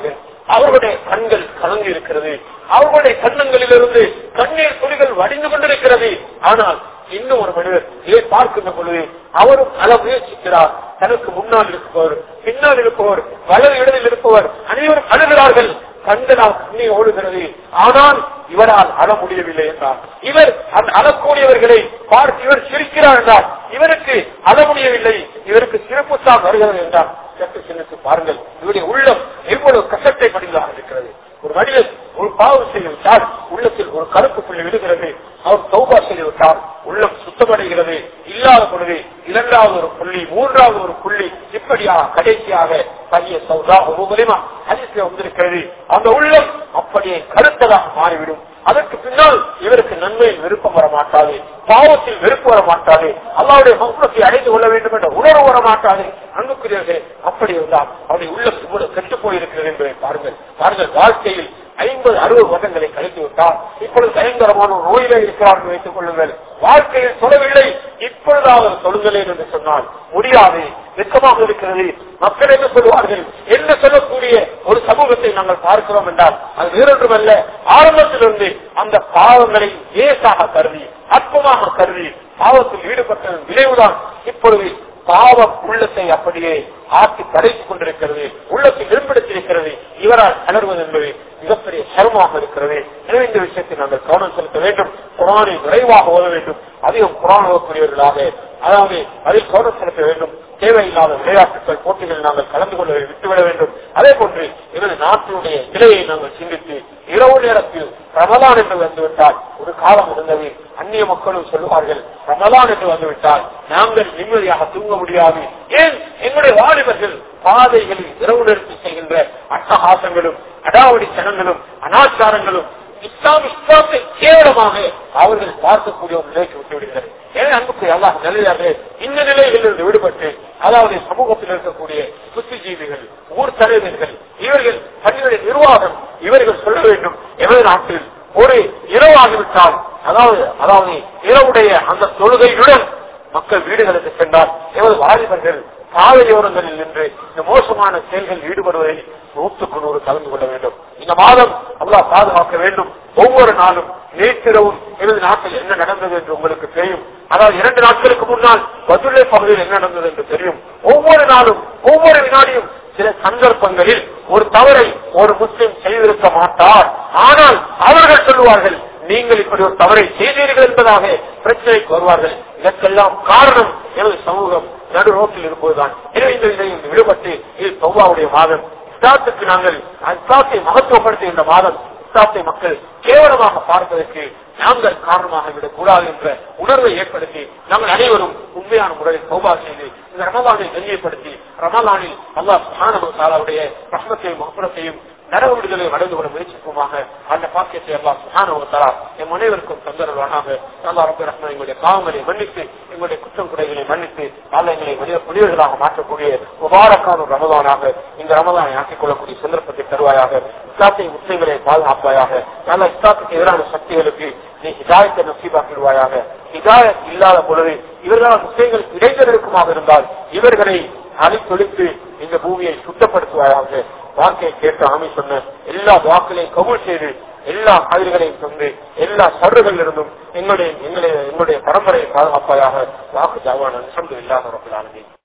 அவர்களுடைய கண்கள் கலங்கி இருக்கிறது அவர்களுடைய கண்ணங்களிலிருந்து கண்ணீர் துளிகள் வடிந்து கொண்டிருக்கிறது ஆனால் இன்னும் ஒரு மனிதர் இதை பார்க்கின்ற பொழுது அவரும் அழ முயற்சிக்கிறார் தனக்கு முன்னால் இருப்பவர் பின்னால் இருப்பவர் வலது இடத்தில் இருப்பவர் அனைவரும் அழுகிறார்கள் கண்களால் கண்ணீர் ஓடுகிறது ஆனால் இவரால் அழ முடியவில்லை என்றார் இவர் அந்த அழக்கூடியவர்களை பார்த்து இவர் சிரிக்கிறார் என்றார் இவருக்கு அழ முடியவில்லை இவருக்கு சிறப்புத்தான் வருகிறது என்றார் சற்று சிந்தித்து பாருங்கள் இவருடைய உள்ளம் எவ்வளவு கசத்தை படிந்ததாக இருக்கிறது ஒரு மனிதன் ஒரு பாவம் செய்து விட்டால் உள்ளத்தில் ஒரு கருப்பு புள்ளி விடுகிறது அவர் சௌபா செய்து விட்டால் உள்ளம் சுத்தமடைகிறது இல்லாத பொழுது இரண்டாவது ஒரு புள்ளி மூன்றாவது ஒரு புள்ளி இப்படியாக கடைசியாக பைய சௌதா ஒவ்வொருமா அதிசயம் வந்திருக்கிறது அந்த உள்ளம் அப்படியே கருத்ததாக மாறிவிடும் அதற்கு பின்னால் இவருக்கு நன்மையில் விருப்பம் வர மாட்டாது பாவத்தில் வெறுப்பு வர மாட்டாது அல்லாவுடைய மக்களை அடைந்து கொள்ள வேண்டும் என்ற உணர்வு வர மாட்டாது அன்புக்குரியவர்களே அப்படி இருந்தால் அவருடைய உள்ளம் இவ்வளவு கெட்டு போயிருக்கிறது என்பதை பாருங்கள் பாருங்கள் வாழ்க்கையில் ஐம்பது அறுபது வருடங்களை கழித்து விட்டால் இப்பொழுது பயங்கரமான ஒரு நோயிலே இருக்கிறார்கள் வைத்துக் கொள்ளுங்கள் வாழ்க்கையில் சொல்லவில்லை இப்பொழுதாவது சொல்லுங்களேன் என்று சொன்னால் முடியாது வெக்கமாக இருக்கிறது மக்கள் என்ன சொல்வார்கள் என்ன சொல்லக்கூடிய ஒரு சமூகத்தை நாங்கள் பார்க்கிறோம் என்றால் அது வேறொன்றுமல்ல ஆரம்பத்திலிருந்து அந்த பாவங்களை லேசாக கருதி அற்பமாக கருதி பாவத்தில் ஈடுபட்ட விளைவுதான் இப்பொழுது பாவம் உள்ளத்தை அப்படியே ஆக்கி படைத்துக் கொண்டிருக்கிறது உள்ளத்தை மேம்படுத்தியிருக்கிறது இவரால் அலர்வது என்பது மிகப்பெரிய சிரமமாக இருக்கிறது எனவே இந்த விஷயத்தை நாங்கள் கவனம் செலுத்த வேண்டும் குரானை விரைவாக ஓத வேண்டும் அதிகம் குரான் ஓதக்கூடியவர்களாக அதாவது அதில் கவனம் செலுத்த வேண்டும் தேவையில்லாத விளையாட்டுகள் போட்டிகள் நாங்கள் கலந்து கொள்ள விட்டுவிட வேண்டும் அதே போன்று எனது நாட்டினுடைய நிலையை நாங்கள் சிந்தித்து இரவு நேரத்தில் ரமலான் என்று வந்துவிட்டால் ஒரு காலம் இருந்தது அந்நிய மக்களும் சொல்லுவார்கள் ரமலான் என்று வந்துவிட்டால் நாங்கள் நிம்மதியாக தூங்க முடியாது ஏன் எங்களுடைய வாலிபர்கள் பாதைகளில் இரவு நேரத்தில் செய்கின்ற அட்டகாசங்களும் அடாவடி சனங்களும் அனாச்சாரங்களும் இஸ்லாம் இஸ்லாத்தை கேவலமாக அவர்கள் பார்க்கக்கூடிய ஒரு நிலைக்கு விட்டு விடுகிறது ஏன் அன்புக்கு அல்லாஹ் நிலையாக இந்த நிலையிலிருந்து விடுபட்டு அதாவது சமூகத்தில் இருக்கக்கூடிய புத்திஜீவிகள் ஊர் தலைவர்கள் இவர்கள் தன்னுடைய நிர்வாகம் இவர்கள் சொல்ல வேண்டும் எமது நாட்டில் ஒரு இரவாகிவிட்டால் அதாவது அதாவது இரவுடைய அந்த தொழுகையுடன் மக்கள் வீடுகளுக்கு சென்றால் எமது வாலிபர்கள் பாதையோரங்களில் நின்று இந்த மோசமான செயல்கள் ஈடுபடுவதை நூற்றுக்கு நூறு கலந்து கொள்ள வேண்டும் இந்த மாதம் அல்லாஹ் பாதுகாக்க வேண்டும் ஒவ்வொரு நாளும் நேற்றிரவும் எனது நாட்டில் என்ன நடந்தது என்று உங்களுக்கு தெரியும் அதாவது இரண்டு நாட்களுக்கு முன்னால் பதுளை பகுதியில் என்ன நடந்தது என்று தெரியும் ஒவ்வொரு நாளும் ஒவ்வொரு வினாடியும் சில சந்தர்ப்பங்களில் ஒரு தவறை ஒரு முஸ்லிம் செய்திருக்க மாட்டார் ஆனால் அவர்கள் சொல்லுவார்கள் நீங்கள் இப்படி ஒரு தவறை செய்தீர்கள் என்பதாக பிரச்சனைக்கு வருவார்கள் இதற்கெல்லாம் காரணம் எனது சமூகம் நடு ரோட்டில் இருப்பதுதான் எனவே இந்த இதையும் விடுபட்டு இது சௌவாவுடைய மாதம் இஸ்லாத்துக்கு நாங்கள் இஸ்லாத்தை மகத்துவப்படுத்துகின்ற மாதம் இஸ்லாத்தை மக்கள் கேவலமாக பார்ப்பதற்கு நாங்கள் காரணமாக விடக்கூடாது என்ற உணர்வை ஏற்படுத்தி நாங்கள் அனைவரும் உண்மையான முறையில் சௌபா செய்து இந்த ரமலானை கண்ணியப்படுத்தி ரமலானில் அல்லாஹ் சுஹானுடைய ரஹ்மத்தையும் மகப்புறத்தையும் நரக விடுதலை அடைந்து கொள்ள முயற்சிப்போமாக அந்த பாக்கியத்தை எல்லாம் சுகானவத்தாரா எம் அனைவருக்கும் தந்தரவானாக அல்லா ரப்ப ரஹ்மான் எங்களுடைய பாவங்களை மன்னித்து எங்களுடைய குற்றம் குறைகளை மன்னித்து அல்ல எங்களை மனித புனிதர்களாக மாற்றக்கூடிய முபாரக்கான ஒரு ரமதானாக இந்த ரமதானை ஆக்கிக் கொள்ளக்கூடிய சந்தர்ப்பத்தை தருவாயாக இஸ்லாத்தை முஸ்லிம்களை பாதுகாப்பாயாக நல்ல இஸ்லாத்துக்கு எதிரான சக்திகளுக்கு நீ ஹிதாயத்தை நசீபாக்கிடுவாயாக ஹிதாயத் இல்லாத பொழுது இவர்களால் முஸ்லிம்களுக்கு இடைத்தெருக்குமாக இருந்தால் இவர்களை அழித்தொழித்து இந்த பூமியை சுத்தப்படுத்துவாயாக வாக்கை கேட்டு ஆமி சொன்ன எல்லா வாக்களையும் கபூல் செய்து எல்லா கதிர்களையும் தந்து எல்லா சருகள் இருந்தும் எங்களுடைய எங்களுடைய எங்களுடைய பரம்பரையை பாதுகாப்பாயாக வாக்கு ஜாவான அல்ஹம்துலில்லாஹி ரப்பில் ஆலமீன்